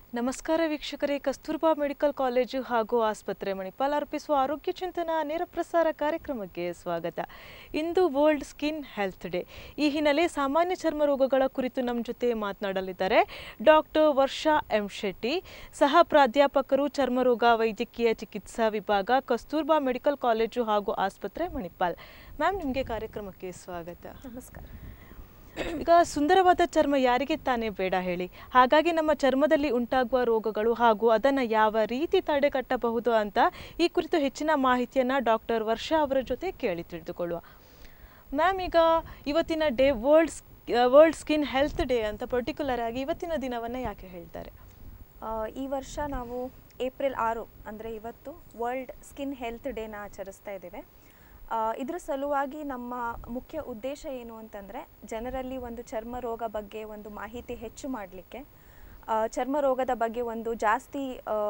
ನಮಸ್ಕಾರ ವೀಕ್ಷಕರೇ Kasturba medical college ಹಾಗೂ ಆಸ್ಪತ್ರೆ ಮಣಿಪಾಲ್ ಅರ್ಪಿಸುವ ಆರೋಗ್ಯ ಚಿಂತನ ನೇರ ಪ್ರಸಾರ ಕಾರ್ಯಕ್ರಮಕ್ಕೆ ಸ್ವಾಗತ ಇಂದು ವರ್ಲ್ಡ್ ಸ್ಕಿನ್ ಹೆಲ್ತ್ ಡೇ ಈ ಹಿನ್ನೆಲೆ ಸಾಮಾನ್ಯ ಚರ್ಮ ರೋಗಗಳ ಕುರಿತು ನಮ್ಮ ಜೊತೆ ಮಾತನಾಡಲಿದ್ದಾರೆ ಡಾಕ್ಟರ್ ವರ್ಷಾ ಎಂ ಶೆಟ್ಟಿ ಸಹ ಪ್ರಾಧ್ಯಾಪಕರು ಚರ್ಮರೋಗ ವೈದ್ಯಕೀಯ ಚಿಕಿತ್ಸಾ ವಿಭಾಗ ಕಸ್ತೂರ್ಬಾ ಮೆಡಿಕಲ್ ಕಾಲೇಜು ಹಾಗೂ ಆಸ್ಪತ್ರೆ ಮಣಿಪಾಲ್ ಮ್ಯಾಮ್ ನಿಮಗೆ ಕಾರ್ಯಕ್ರಮಕ್ಕೆ ಸ್ವಾಗತ ನಮಸ್ಕಾರ ಈಗ ಸುಂದರವಾದ ಚರ್ಮ ಯಾರಿಗೆ ತಾನೇ ಬೇಡ ಹೇಳಿ ಹಾಗಾಗಿ ನಮ್ಮ ಚರ್ಮದಲ್ಲಿ ಉಂಟಾಗುವ ರೋಗಗಳು ಹಾಗೂ ಅದನ್ನು ಯಾವ ರೀತಿ ತಡೆಗಟ್ಟಬಹುದು ಅಂತ ಈ ಕುರಿತು ಹೆಚ್ಚಿನ ಮಾಹಿತಿಯನ್ನು ಡಾಕ್ಟರ್ ವರ್ಷಾ ಅವರ ಜೊತೆ ಕೇಳಿ ತಿಳಿದುಕೊಳ್ಳುವ ಮ್ಯಾಮ್ ಈಗ ಇವತ್ತಿನ day world world skin health day ಅಂತ ಪರ್ಟಿಕ್ಯುಲರ್ ಆಗಿ ಇವತ್ತಿನ ದಿನವನ್ನು ಯಾಕೆ ಹೇಳ್ತಾರೆ ಆ, ಈ ವರ್ಷ ನಾವು ಏಪ್ರಿಲ್ ಆರು ಅಂದರೆ ಇವತ್ತು ವರ್ಲ್ಡ್ ಸ್ಕಿನ್ ಹೆಲ್ತ್ ಡೇನ ಆಚರಿಸ್ತಾ ಇದ್ದೇವೆ ಆ, ಇದ್ರ ಸಲುವಾಗಿ ನಮ್ಮ ಮುಖ್ಯ ಉದ್ದೇಶ ಏನು ಅಂತಂದರೆ ಜನರಲ್ಲಿ ಒಂದು ಚರ್ಮ ರೋಗ ಬಗ್ಗೆ ಒಂದು ಮಾಹಿತಿ ಹೆಚ್ಚು ಮಾಡಲಿಕ್ಕೆ ಚರ್ಮ ರೋಗದ ಬಗ್ಗೆ ಒಂದು ಜಾಸ್ತಿ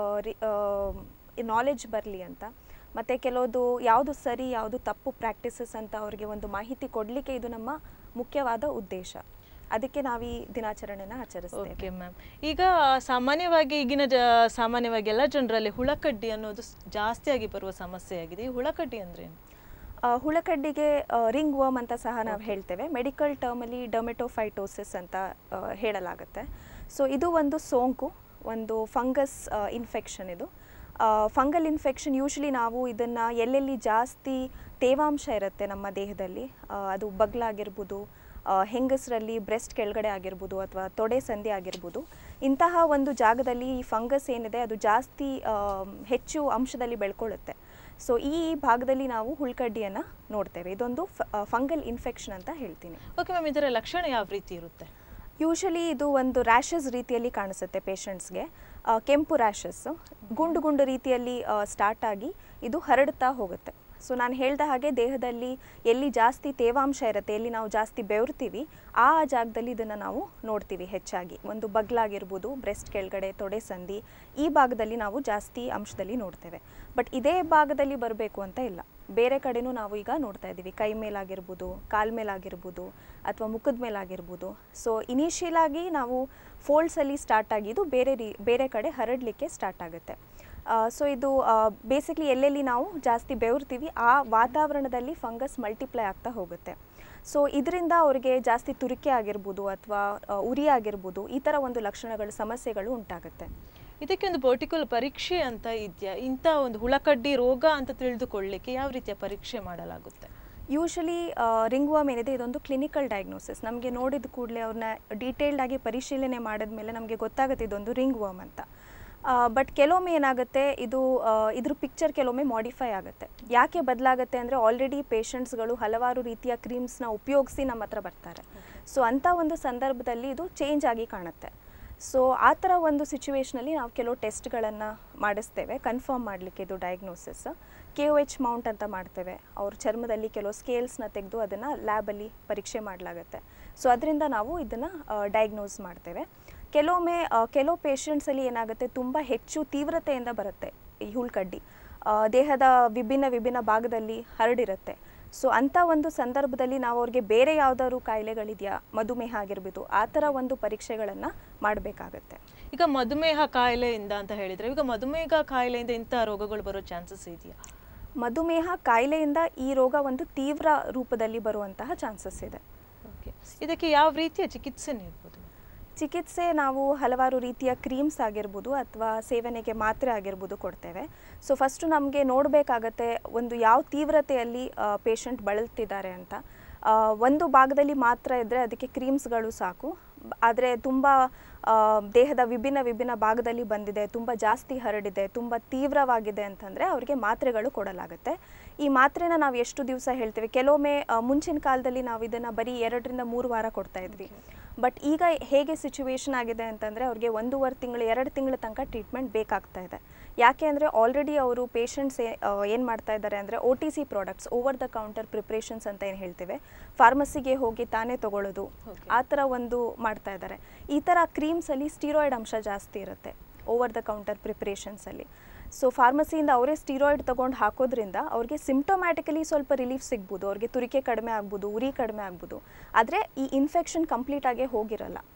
ನಾಲೆಜ್ ಬರಲಿ ಅಂತ ಮತ್ತು ಕೆಲವೊಂದು ಯಾವುದು ಸರಿ ಯಾವುದು ತಪ್ಪು ಪ್ರಾಕ್ಟೀಸಸ್ ಅಂತ ಅವರಿಗೆ ಒಂದು ಮಾಹಿತಿ ಕೊಡಲಿಕ್ಕೆ ಇದು ನಮ್ಮ ಮುಖ್ಯವಾದ ಉದ್ದೇಶ ಅದಕ್ಕೆ ನಾವು ಈ ದಿನಾಚರಣೆನ ಆಚರಿಸ್ತೇವೆ ಓಕೆ ಮ್ಯಾಮ್ ಈಗ ಸಾಮಾನ್ಯವಾಗಿ ಈಗಿನ ಜ ಸಾಮಾನ್ಯವಾಗಿ ಎಲ್ಲ ಜನರಲ್ಲಿ ಹುಳಕಡ್ಡಿ ಅನ್ನೋದು ಸ್- ಜಾಸ್ತಿಯಾಗಿ ಬರುವ ಸಮಸ್ಯೆಯಾಗಿದೆ ಈ ಹುಳಕಡ್ಡಿ ಅಂದ್ರೆ ಏನು ಆ, ಹುಳಕಡ್ಡಿಗೆ ರಿಂಗ್ ವರ್ಮ್ ಅಂತ ಸಹ ನಾವು ಹೇಳ್ತೇವೆ ಮೆಡಿಕಲ್ ಟರ್ಮಲ್ಲಿ ಡೊಮೆಟೋಫೈಟೋಸಿಸ್ ಅಂತ ಆ, ಹೇಳಲಾಗುತ್ತೆ ಸೊ ಇದು ಒಂದು ಸೋಂಕು ಒಂದು ಫಂಗಸ್ ಇನ್ಫೆಕ್ಷನ್ ಇದು ಫಂಗಲ್ ಇನ್ಫೆಕ್ಷನ್ ಯೂಶ್ವಲಿ ನಾವು ಇದನ್ನು ಎಲ್ಲೆಲ್ಲಿ ಜಾಸ್ತಿ ತೇವಾಂಶ ಇರುತ್ತೆ ನಮ್ಮ ದೇಹದಲ್ಲಿ ಆ, ಅದು ಬಗ್ಲಾಗಿರ್ಬೋದು ಆ, ಹೆಂಗಸರಲ್ಲಿ ಬ್ರೆಸ್ಟ್ ಕೆಳಗಡೆ ಆಗಿರ್ಬೋದು ಅಥವಾ ತೊಡೆ ಸಂಧಿ ಆಗಿರ್ಬೋದು ಇಂತಹ ಒಂದು ಜಾಗದಲ್ಲಿ ಈ ಫಂಗಸ್ ಏನಿದೆ ಅದು ಜಾಸ್ತಿ ಆ, ಹೆಚ್ಚು ಅಂಶದಲ್ಲಿ ಬೆಳ್ಕೊಳ್ಳುತ್ತೆ ಸೊ ಈ ಭಾಗದಲ್ಲಿ ನಾವು ಹುಳ್ಕಡ್ಡಿಯನ್ನು ನೋಡ್ತೇವೆ ಇದೊಂದು ಫಂಗಲ್ ಇನ್ಫೆಕ್ಷನ್ ಅಂತ ಹೇಳ್ತೀನಿ ಓಕೆ ಮ್ಯಾಮ್ ಇದರ ಲಕ್ಷಣ ಯಾವ ರೀತಿ ಇರುತ್ತೆ ಯೂಶಲಿ ಇದು ಒಂದು ರ್ಯಾಷಸ್ ರೀತಿಯಲ್ಲಿ ಕಾಣಿಸುತ್ತೆ ಪೇಷಂಟ್ಸ್ಗೆ ಕೆಂಪು ರ್ಯಾಷಸ್ ಗುಂಡು ಗುಂಡು ರೀತಿಯಲ್ಲಿ ಸ್ಟಾರ್ಟ್ ಆಗಿ ಇದು ಹರಡ್ತಾ ಹೋಗುತ್ತೆ ಸೊ ನಾನು ಹೇಳ್ದ ಹಾಗೆ ದೇಹದಲ್ಲಿ ಎಲ್ಲಿ ಜಾಸ್ತಿ ತೇವಾಂಶ ಇರುತ್ತೆ ಎಲ್ಲಿ ನಾವು ಜಾಸ್ತಿ ಬೆವರ್ತೀವಿ ಆ ಜಾಗದಲ್ಲಿ ಇದನ್ನು ನಾವು ನೋಡ್ತೀವಿ ಹೆಚ್ಚಾಗಿ ಒಂದು ಬಗ್ಲಾಗಿರ್ಬೋದು ಬ್ರೆಸ್ಟ್ ಕೆಳಗಡೆ ತೊಡೆ ಸಂಧಿ ಈ ಭಾಗದಲ್ಲಿ ನಾವು ಜಾಸ್ತಿ ಅಂಶದಲ್ಲಿ ನೋಡ್ತೇವೆ ಬಟ್ ಇದೇ ಭಾಗದಲ್ಲಿ ಬರಬೇಕು ಅಂತ ಇಲ್ಲ ಬೇರೆ ಕಡೆನೂ ನಾವು ಈಗ ನೋಡ್ತಾ ಇದ್ದೀವಿ ಕೈ ಮೇಲಾಗಿರ್ಬೋದು ಕಾಲ್ ಮೇಲಾಗಿರ್ಬೋದು ಅಥವಾ ಮುಖದ ಮೇಲಾಗಿರ್ಬೋದು ಸೊ ಇನಿಷಿಯಲ್ ಆಗಿ ನಾವು ಫೋಲ್ಡ್ಸಲ್ಲಿ ಸ್ಟಾರ್ಟ್ ಆಗಿದ್ದು ಬೇರೆ ರೀ ಬೇರೆ ಕಡೆ ಹರಡಲಿಕ್ಕೆ ಸ್ಟಾರ್ಟ್ ಆಗುತ್ತೆ ಸೊ ಇದು ಬೇಸಿಕ್ಲಿ ಎಲ್ಲೆಲ್ಲಿ ನಾವು ಜಾಸ್ತಿ ಬೆವರ್ತೀವಿ ಆ ವಾತಾವರಣದಲ್ಲಿ ಫಂಗಸ್ ಮಲ್ಟಿಪ್ಲೈ ಆಗ್ತಾ ಹೋಗುತ್ತೆ ಸೊ ಇದರಿಂದ ಅವರಿಗೆ ಜಾಸ್ತಿ ತುರಿಕೆ ಆಗಿರ್ಬೋದು ಅಥವಾ ಉರಿ ಆಗಿರ್ಬೋದು ಈ ಥರ ಒಂದು ಲಕ್ಷಣಗಳು ಸಮಸ್ಯೆಗಳು ಉಂಟಾಗುತ್ತೆ ಇದಕ್ಕೆ ಒಂದು ಪರ್ಟಿಕ್ಯುಲರ್ ಪರೀಕ್ಷೆ ಅಂತ ಇದೆಯಾ ಇಂಥ ಒಂದು ಹುಳಕಡ್ಡಿ ರೋಗ ಅಂತ ತಿಳಿದುಕೊಳ್ಳಿಕ್ಕೆ ಯಾವ ರೀತಿಯ ಪರೀಕ್ಷೆ ಮಾಡಲಾಗುತ್ತೆ ಯೂಶಲಿ ರಿಂಗ್ ವರ್ಮ್ ಏನಿದೆ ಇದೊಂದು ಕ್ಲಿನಿಕಲ್ ಡಯಾಗ್ನೋಸಿಸ್ ನಮಗೆ ನೋಡಿದ ಕೂಡಲೇ ಅವ್ರನ್ನ ಡೀಟೇಲ್ಡ್ ಆಗಿ ಪರಿಶೀಲನೆ ಮಾಡಿದ್ಮೇಲೆ ನಮಗೆ ಗೊತ್ತಾಗುತ್ತೆ ಇದೊಂದು ರಿಂಗ್ ವರ್ಮ್ ಅಂತ ಬಟ್ ಕೆಲವೊಮ್ಮೆ ಏನಾಗುತ್ತೆ ಇದು ಆ, ಇದ್ರ ಪಿಕ್ಚರ್ ಕೆಲವೊಮ್ಮೆ ಮಾಡಿಫೈ ಆಗುತ್ತೆ ಯಾಕೆ ಬದಲಾಗುತ್ತೆ ಅಂದರೆ ಆಲ್ರೆಡಿ ಪೇಷಂಟ್ಸ್ಗಳು ಹಲವಾರು ರೀತಿಯ ಕ್ರೀಮ್ಸ್ನ ಉಪಯೋಗಿಸಿ ನಮ್ಮ ಹತ್ರ ಬರ್ತಾರೆ ಸೊ ಅಂಥ ಒಂದು ಸಂದರ್ಭದಲ್ಲಿ ಇದು ಚೇಂಜ್ ಆಗಿ ಕಾಣುತ್ತೆ ಸೊ ಆ ಥರ ಒಂದು ಸಿಚುವೇಶ್ನಲ್ಲಿ ನಾವು ಕೆಲವು ಟೆಸ್ಟ್ಗಳನ್ನು ಮಾಡಿಸ್ತೇವೆ ಕನ್ಫರ್ಮ್ ಮಾಡಲಿಕ್ಕೆ ಇದು diagnosis K O H mount ಅಂತ ಮಾಡ್ತೇವೆ ಅವ್ರ ಚರ್ಮದಲ್ಲಿ ಕೆಲವು ಸ್ಕೇಲ್ಸ್ನ ತೆಗೆದು ಅದನ್ನು ಲ್ಯಾಬಲ್ಲಿ ಪರೀಕ್ಷೆ ಮಾಡಲಾಗುತ್ತೆ ಸೊ ಅದರಿಂದ ನಾವು ಇದನ್ನು ಡಯಾಗ್ನೋಸ್ ಮಾಡ್ತೇವೆ ಕೆಲವೊಮ್ಮೆ ಆ, ಕೆಲವು ಪೇಷಂಟ್ಸಲ್ಲಿ ಏನಾಗುತ್ತೆ ತುಂಬ ಹೆಚ್ಚು ತೀವ್ರತೆಯಿಂದ ಬರುತ್ತೆ ಈ ಹುಳ್ಕಡ್ಡಿ ಆ, ದೇಹದ ವಿಭಿನ್ನ ವಿಭಿನ್ನ ಭಾಗದಲ್ಲಿ ಹರಡಿರುತ್ತೆ ಸೊ ಅಂಥ ಒಂದು ಸಂದರ್ಭದಲ್ಲಿ ನಾವು ಅವ್ರಿಗೆ ಬೇರೆ ಯಾವ್ದಾದ್ರು ಕಾಯಿಲೆಗಳಿದೆಯಾ ಮಧುಮೇಹ ಆಗಿರ್ಬೋದು ಆ ಥರ ಒಂದು ಪರೀಕ್ಷೆಗಳನ್ನು ಮಾಡಬೇಕಾಗತ್ತೆ ಈಗ ಮಧುಮೇಹ ಕಾಯಿಲೆಯಿಂದ ಅಂತ ಹೇಳಿದ್ರೆ ಈಗ ಮಧುಮೇಹ ಕಾಯಿಲೆಯಿಂದ ಇಂಥ ರೋಗಗಳು ಬರೋ ಚಾನ್ಸಸ್ ಇದೆಯಾ ಮಧುಮೇಹ ಕಾಯಿಲೆಯಿಂದ ಈ ರೋಗ ಒಂದು ತೀವ್ರ ರೂಪದಲ್ಲಿ ಬರುವಂತಹ ಚಾನ್ಸಸ್ ಇದೆ ಓಕೆ ಇದಕ್ಕೆ ಯಾವ ರೀತಿಯ ಚಿಕಿತ್ಸೆ ನೀಡ್ಬೋದು ಚಿಕಿತ್ಸೆ ನಾವು ಹಲವಾರು ರೀತಿಯ ಕ್ರೀಮ್ಸ್ ಆಗಿರ್ಬೋದು ಅಥವಾ ಸೇವನೆಗೆ ಮಾತ್ರೆ ಆಗಿರ್ಬೋದು ಕೊಡ್ತೇವೆ ಸೊ ಫಸ್ಟು ನಮಗೆ ನೋಡಬೇಕಾಗತ್ತೆ ಒಂದು ಯಾವ ತೀವ್ರತೆಯಲ್ಲಿ ಪೇಷಂಟ್ ಬಳಲ್ತಿದ್ದಾರೆ ಅಂತ ಆ, ಒಂದು ಭಾಗದಲ್ಲಿ ಮಾತ್ರ ಇದ್ದರೆ ಅದಕ್ಕೆ ಕ್ರೀಮ್ಸ್ಗಳು ಸಾಕು ಆದರೆ ತುಂಬ ಆ, ದೇಹದ ವಿಭಿನ್ನ ವಿಭಿನ್ನ ಭಾಗದಲ್ಲಿ ಬಂದಿದೆ ತುಂಬ ಜಾಸ್ತಿ ಹರಡಿದೆ ತುಂಬ ತೀವ್ರವಾಗಿದೆ ಅಂತಂದರೆ ಅವರಿಗೆ ಮಾತ್ರೆಗಳು ಕೊಡಲಾಗುತ್ತೆ ಈ ಮಾತ್ರೆನ ನಾವು ಎಷ್ಟು ದಿವಸ ಹೇಳ್ತೇವೆ ಕೆಲವೊಮ್ಮೆ ಆ, ಮುಂಚಿನ ಕಾಲದಲ್ಲಿ ನಾವು ಇದನ್ನು ಬರೀ ಎರಡರಿಂದ ಮೂರು ವಾರ ಕೊಡ್ತಾ ಇದ್ವಿ ಬಟ್ ಈಗ ಹೇಗೆ ಸಿಚುವೇಶನ್ ಆಗಿದೆ ಅಂತಂದರೆ ಅವ್ರಿಗೆ ಒಂದೂವರೆ ತಿಂಗಳು ಎರಡು ತಿಂಗಳ ತನಕ ಟ್ರೀಟ್ಮೆಂಟ್ ಬೇಕಾಗ್ತಾ ಇದೆ ಯಾಕೆ ಅಂದರೆ ಆಲ್ರೆಡಿ ಅವರು ಪೇಷಂಟ್ಸ್ ಏನು ಮಾಡ್ತಾ ಇದ್ದಾರೆ ಅಂದರೆ O T C products over the counter preparations ಅಂತ ಏನು ಹೇಳ್ತೇವೆ ಫಾರ್ಮಸಿಗೆ ಹೋಗಿ ತಾನೇ ತಗೊಳ್ಳೋದು Okay. ಆ ಥರ ಒಂದು ಮಾಡ್ತಾ ಇದ್ದಾರೆ ಈ ಥರ ಕ್ರೀಮ್ಸಲ್ಲಿ ಸ್ಟೀರಾಯ್ಡ್ ಅಂಶ ಜಾಸ್ತಿ ಇರುತ್ತೆ ಓವರ್ ದ ಕೌಂಟರ್ ಪ್ರಿಪ್ರೇಷನ್ಸಲ್ಲಿ ಸೊ ಫಾರ್ಮಸಿಯಿಂದ ಅವರೇ ಸ್ಟೀರಾಯ್ಡ್ ತೊಗೊಂಡು ಹಾಕೋದ್ರಿಂದ ಅವ್ರಿಗೆ ಸಿಂಪ್ಟೊಮ್ಯಾಟಿಕಲಿ ಸ್ವಲ್ಪ ರಿಲೀಫ್ ಸಿಗ್ಬೋದು ಅವ್ರಿಗೆ ತುರಿಕೆ ಕಡಿಮೆ ಆಗ್ಬೋದು ಉರಿ ಕಡಿಮೆ ಆಗ್ಬೋದು ಆದರೆ ಈ ಇನ್ಫೆಕ್ಷನ್ ಕಂಪ್ಲೀಟಾಗೇ ಹೋಗಿರಲ್ಲ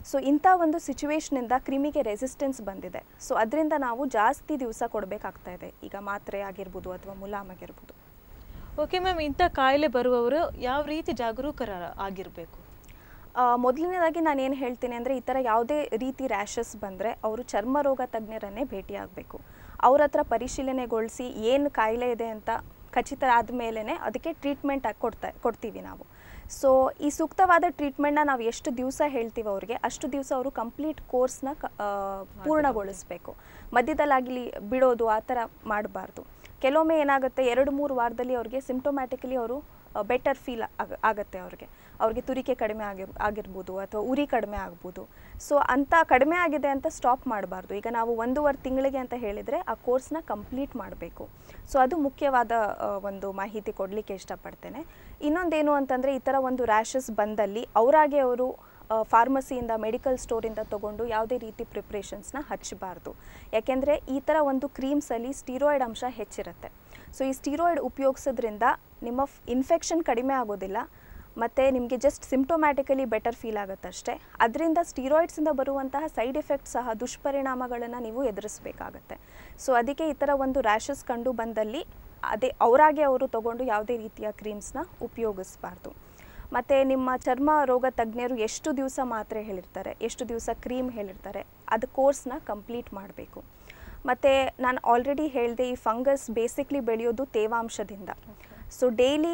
ಸೊ ಇಂಥ ಒಂದು ಸಿಚುವೇಶನಿಂದ ಕ್ರಿಮಿಗೆ ರೆಸಿಸ್ಟೆನ್ಸ್ ಬಂದಿದೆ ಸೊ ಅದರಿಂದ ನಾವು ಜಾಸ್ತಿ ದಿವಸ ಕೊಡಬೇಕಾಗ್ತಾ ಇದೆ ಈಗ ಮಾತ್ರೆ ಆಗಿರ್ಬೋದು ಅಥವಾ ಮುಲಾಮ್ ಆಗಿರ್ಬೋದು ಓಕೆ ಮ್ಯಾಮ್ ಇಂಥ ಕಾಯಿಲೆ ಬರುವವರು ಯಾವ ರೀತಿ ಜಾಗರೂಕರ ಆಗಿರಬೇಕು ಆ, ಮೊದಲನೇದಾಗಿ ನಾನು ಏನು ಹೇಳ್ತೀನಿ ಅಂದರೆ ಈ ಥರ ಯಾವುದೇ ರೀತಿ ರ್ಯಾಷಸ್ ಬಂದರೆ ಅವರು ಚರ್ಮ ರೋಗ ತಜ್ಞರನ್ನೇ ಭೇಟಿಯಾಗಬೇಕು ಅವ್ರ ಹತ್ರ ಪರಿಶೀಲನೆಗೊಳಿಸಿ ಏನು ಕಾಯಿಲೆ ಇದೆ ಅಂತ ಖಚಿತ ಆದಮೇಲೆ ಅದಕ್ಕೆ ಟ್ರೀಟ್ಮೆಂಟ್ ಆಗಿ ಕೊಡ್ತಾ ಕೊಡ್ತೀವಿ ನಾವು ಸೊ ಈ ಸೂಕ್ತವಾದ ಟ್ರೀಟ್ಮೆಂಟ್ನ ನಾವು ಎಷ್ಟು ದಿವಸ ಹೇಳ್ತೀವಿ ಅವ್ರಿಗೆ ಅಷ್ಟು ದಿವಸ ಅವರು ಕಂಪ್ಲೀಟ್ ಕೋರ್ಸ್ನ ಕ ಆ, ಪೂರ್ಣಗೊಳಿಸ್ಬೇಕು ಮಧ್ಯದಲ್ಲಾಗಲಿ ಬಿಡೋದು ಆ ಥರ ಮಾಡಬಾರ್ದು ಕೆಲವೊಮ್ಮೆ ಏನಾಗುತ್ತೆ ಎರಡು ಮೂರು ವಾರದಲ್ಲಿ ಅವ್ರಿಗೆ ಸಿಂಪ್ಟೊಮ್ಯಾಟಿಕಲಿ ಅವರು ಬೆಟರ್ ಫೀಲ್ ಆಗ ಆಗುತ್ತೆ ಅವ್ರಿಗೆ ಅವ್ರಿಗೆ ತುರಿಕೆ ಕಡಿಮೆ ಆಗಿರ್ ಆಗಿರ್ಬೋದು ಅಥವಾ ಉರಿ ಕಡಿಮೆ ಆಗ್ಬೋದು ಸೊ ಅಂಥ ಕಡಿಮೆ ಆಗಿದೆ ಅಂತ ಸ್ಟಾಪ್ ಮಾಡಬಾರ್ದು ಈಗ ನಾವು ಒಂದೂವರೆ ತಿಂಗಳಿಗೆ ಅಂತ ಹೇಳಿದರೆ ಆ ಕೋರ್ಸ್ನ ಕಂಪ್ಲೀಟ್ ಮಾಡಬೇಕು ಸೊ ಅದು ಮುಖ್ಯವಾದ ಆ, ಒಂದು ಮಾಹಿತಿ ಕೊಡಲಿಕ್ಕೆ ಇಷ್ಟಪಡ್ತೇನೆ ಇನ್ನೊಂದೇನು ಅಂತಂದರೆ ಈ ಥರ ಒಂದು ರ್ಯಾಷಸ್ ಬಂದಲ್ಲಿ ಅವರಾಗೆ ಅವರು ಫಾರ್ಮಸಿಯಿಂದ ಮೆಡಿಕಲ್ ಸ್ಟೋರಿಂದ ತೊಗೊಂಡು ಯಾವುದೇ ರೀತಿ ಪ್ರಿಪ್ರೇಷನ್ಸ್ನ ಹಚ್ಚಬಾರ್ದು ಯಾಕೆಂದರೆ ಈ ಥರ ಒಂದು ಕ್ರೀಮ್ಸಲ್ಲಿ ಸ್ಟೀರಾಯ್ಡ್ ಅಂಶ ಹೆಚ್ಚಿರುತ್ತೆ ಸೊ ಈ ಸ್ಟೀರಾಯ್ಡ್ ಉಪಯೋಗಿಸೋದ್ರಿಂದ ನಿಮ್ಮ ಇನ್ಫೆಕ್ಷನ್ ಕಡಿಮೆ ಆಗೋದಿಲ್ಲ ಮತ್ತು ನಿಮಗೆ ಜಸ್ಟ್ ಸಿಂಪ್ಟೊಮ್ಯಾಟಿಕಲಿ ಬೆಟರ್ ಫೀಲ್ ಆಗುತ್ತಷ್ಟೇ ಅದರಿಂದ ಸ್ಟೀರಾಯ್ಡ್ಸಿಂದ ಬರುವಂತಹ ಸೈಡ್ ಎಫೆಕ್ಟ್ ಸಹ ದುಷ್ಪರಿಣಾಮಗಳನ್ನು ನೀವು ಎದುರಿಸಬೇಕಾಗತ್ತೆ ಸೊ ಅದಕ್ಕೆ ಈ ಥರ ಒಂದು ರ್ಯಾಷಸ್ ಕಂಡು ಬಂದಲ್ಲಿ ಅದೇ ಅವರಾಗೆ ಅವರು ತಗೊಂಡು ಯಾವುದೇ ರೀತಿಯ ಕ್ರೀಮ್ಸ್ನ ಉಪಯೋಗಿಸಬಾರ್ದು ಮತ್ತು ನಿಮ್ಮ ಚರ್ಮ ರೋಗ ತಜ್ಞರು ಎಷ್ಟು ದಿವಸ ಮಾತ್ರೆ ಹೇಳಿರ್ತಾರೆ ಎಷ್ಟು ದಿವಸ ಕ್ರೀಮ್ ಹೇಳಿರ್ತಾರೆ ಅದು ಕೋರ್ಸ್ನ ಕಂಪ್ಲೀಟ್ ಮಾಡಬೇಕು ಮತ್ತು ನಾನು ಆಲ್ರೆಡಿ ಹೇಳಿದೆ ಈ ಫಂಗಸ್ ಬೇಸಿಕ್ಲಿ ಬೆಳೆಯೋದು ತೇವಾಂಶದಿಂದ ಸೊ ಡೈಲಿ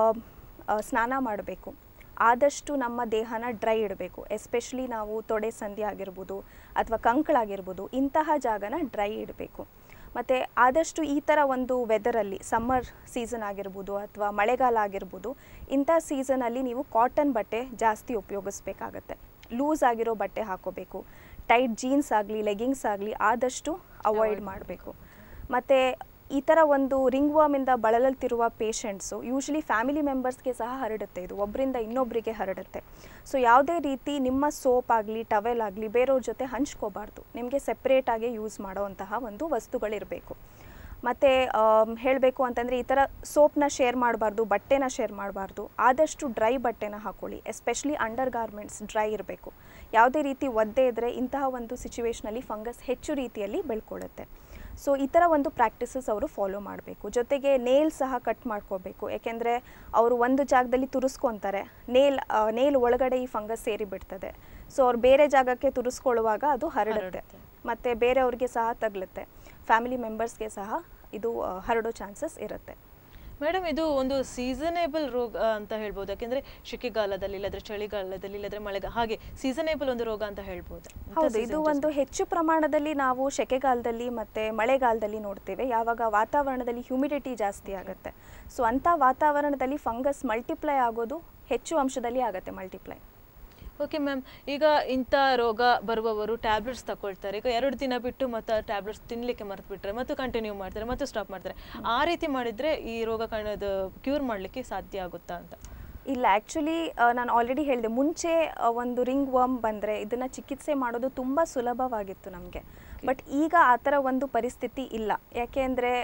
ಸ್ನಾನ ಮಾಡಬೇಕು ಆದಷ್ಟು ನಮ್ಮ ದೇಹನ ಡ್ರೈ ಇಡಬೇಕು ಎಸ್ಪೆಷಲಿ ನಾವು ತೊಡೆ ಸಂಧಿ ಆಗಿರ್ಬೋದು ಅಥವಾ ಕಂಕಳಾಗಿರ್ಬೋದು ಇಂತಹ ಜಾಗನ ಡ್ರೈ ಇಡಬೇಕು ಮತ್ತು ಆದಷ್ಟು ಈ ಥರ ಒಂದು ವೆದರಲ್ಲಿ ಸಮ್ಮರ್ ಸೀಸನ್ ಆಗಿರ್ಬೋದು ಅಥವಾ ಮಳೆಗಾಲ ಆಗಿರ್ಬೋದು ಇಂಥ ಸೀಸನಲ್ಲಿ ನೀವು ಕಾಟನ್ ಬಟ್ಟೆ ಜಾಸ್ತಿ ಉಪಯೋಗಿಸ್ಬೇಕಾಗತ್ತೆ ಲೂಸ್ ಆಗಿರೋ ಬಟ್ಟೆ ಹಾಕೋಬೇಕು ಟೈಟ್ ಜೀನ್ಸ್ ಆಗಲಿ ಲೆಗಿಂಗ್ಸ್ ಆಗಲಿ ಆದಷ್ಟು ಅವಾಯ್ಡ್ ಮಾಡಬೇಕು ಮತ್ತು ಈ ಥರ ಒಂದು ರಿಂಗ್ ವರ್ಮಿಂದ ಬಳಲುತ್ತಿರುವ ಪೇಷಂಟ್ಸು ಯೂಶ್ವಲಿ ಫ್ಯಾಮಿಲಿ ಮೆಂಬರ್ಸ್ಗೆ ಸಹ ಹರಡುತ್ತೆ ಇದು ಒಬ್ಬರಿಂದ ಇನ್ನೊಬ್ಬರಿಗೆ ಹರಡುತ್ತೆ ಸೊ ಯಾವುದೇ ರೀತಿ ನಿಮ್ಮ ಸೋಪ್ ಆಗಲಿ ಟವೆಲ್ ಆಗಲಿ ಬೇರೆಯವ್ರ ಜೊತೆ ಹಂಚ್ಕೋಬಾರ್ದು ನಿಮಗೆ ಸೆಪ್ರೇಟಾಗಿ ಯೂಸ್ ಮಾಡೋವಂತಹ ಒಂದು ವಸ್ತುಗಳಿರಬೇಕು ಮತ್ತು ಹೇಳಬೇಕು ಅಂತಂದರೆ ಈ ಥರ ಸೋಪ್ನ ಶೇರ್ ಮಾಡಬಾರ್ದು ಬಟ್ಟೆನ ಶೇರ್ ಮಾಡಬಾರ್ದು ಆದಷ್ಟು ಡ್ರೈ ಬಟ್ಟೆನ ಹಾಕೊಳ್ಳಿ ಎಸ್ಪೆಷಲಿ ಅಂಡರ್ ಗಾರ್ಮೆಂಟ್ಸ್ ಡ್ರೈ ಇರಬೇಕು ಯಾವುದೇ ರೀತಿ ಒದ್ದೆ ಇದ್ದರೆ ಇಂತಹ ಒಂದು ಸಿಚುವೇಶ್ನಲ್ಲಿ ಫಂಗಸ್ ಹೆಚ್ಚು ರೀತಿಯಲ್ಲಿ ಬೆಳ್ಕೊಳ್ಳುತ್ತೆ ಸೊ ಈ ಥರ ಒಂದು ಪ್ರಾಕ್ಟೀಸಸ್ ಅವರು ಫಾಲೋ ಮಾಡಬೇಕು ಜೊತೆಗೆ ನೇಲ್ ಸಹ ಕಟ್ ಮಾಡ್ಕೋಬೇಕು ಯಾಕೆಂದರೆ ಅವರು ಒಂದು ಜಾಗದಲ್ಲಿ ತುರಿಸ್ಕೊತಾರೆ ನೇಲ್ ನೇಲ್ ಒಳಗಡೆ ಈ ಫಂಗಸ್ ಸೇರಿ ಬಿಡ್ತದೆ ಸೊ ಅವ್ರು ಬೇರೆ ಜಾಗಕ್ಕೆ ತುರಿಸ್ಕೊಳ್ಳುವಾಗ ಅದು ಹರಡುತ್ತೆ ಹರಡುತ್ತೆ. ಮತ್ತು ಬೇರೆಯವ್ರಿಗೆ ಸಹ ತಗಲುತ್ತೆ ಫ್ಯಾಮಿಲಿ ಮೆಂಬರ್ಸ್ಗೆ ಸಹ ಇದು ಆ, ಹರಡೋ ಚಾನ್ಸಸ್ ಇರುತ್ತೆ ಮೇಡಮ್ ಇದು ಒಂದು ಸೀಸನೇಬಲ್ ರೋಗ ಅಂತ ಹೇಳ್ಬೋದು ಯಾಕೆಂದ್ರೆ ಶೆಕೆಗಾಲದಲ್ಲಿ ಇಲ್ಲದ್ರೆ ಚಳಿಗಾಲದಲ್ಲಿ ಇಲ್ಲದ್ರೆ ಮಳೆಗಾಲ ಹಾಗೆ ಸೀಸನೇಬಲ್ ಒಂದು ರೋಗ ಅಂತ ಹೇಳ್ಬೋದು ಇಂಥ ಹೌದು season ಇದು just- ಒಂದು ಹೆಚ್ಚು ಪ್ರಮಾಣದಲ್ಲಿ ನಾವು ಸೆಕೆಗಾಲದಲ್ಲಿ ಮತ್ತು ಮಳೆಗಾಲದಲ್ಲಿ ನೋಡ್ತೇವೆ ಯಾವಾಗ ವಾತಾವರಣದಲ್ಲಿ ಹ್ಯುಮಿಡಿಟಿ ಜಾಸ್ತಿ ಆಗುತ್ತೆ ಸೊ ಅಂಥ ವಾತಾವರಣದಲ್ಲಿ ಫಂಗಸ್ ಮಲ್ಟಿಪ್ಲೈ ಆಗೋದು ಹೆಚ್ಚು ಅಂಶದಲ್ಲಿ ಆಗುತ್ತೆ ಮಲ್ಟಿಪ್ಲೈ ಓಕೆ ಮ್ಯಾಮ್ ಈಗ ಇಂಥ ರೋಗ ಬರುವವರು ಟ್ಯಾಬ್ಲೆಟ್ಸ್ ತಗೊಳ್ತಾರೆ ಈಗ ಎರಡು ದಿನ ಬಿಟ್ಟು ಮತ್ತೆ ಟ್ಯಾಬ್ಲೆಟ್ಸ್ ತಿನ್ಲಿಕ್ಕೆ ಮರೆತು ಬಿಟ್ರೆ ಮತ್ತು ಕಂಟಿನ್ಯೂ ಮಾಡ್ತಾರೆ ಮತ್ತು ಸ್ಟಾಪ್ ಮಾಡ್ತಾರೆ ಆ ರೀತಿ ಮಾಡಿದ್ರೆ ಈ ರೋಗ ಕಾಣೋದು ಕ್ಯೂರ್ ಮಾಡಲಿಕ್ಕೆ ಸಾಧ್ಯ ಆಗುತ್ತಾ ಅಂತ ಇಲ್ಲ ಆ್ಯಕ್ಚುಲಿ ನಾನು ಆಲ್ರೆಡಿ ಹೇಳಿದೆ ಮುಂಚೆ ಆ, ಒಂದು ರಿಂಗ್ ವರ್ಮ್ ಬಂದರೆ ಇದನ್ನು ಚಿಕಿತ್ಸೆ ಮಾಡೋದು ತುಂಬ ಸುಲಭವಾಗಿತ್ತು ನಮಗೆ ಬಟ್ ಈಗ ಆ ಥರ ಒಂದು ಪರಿಸ್ಥಿತಿ ಇಲ್ಲ ಯಾಕೆಂದರೆ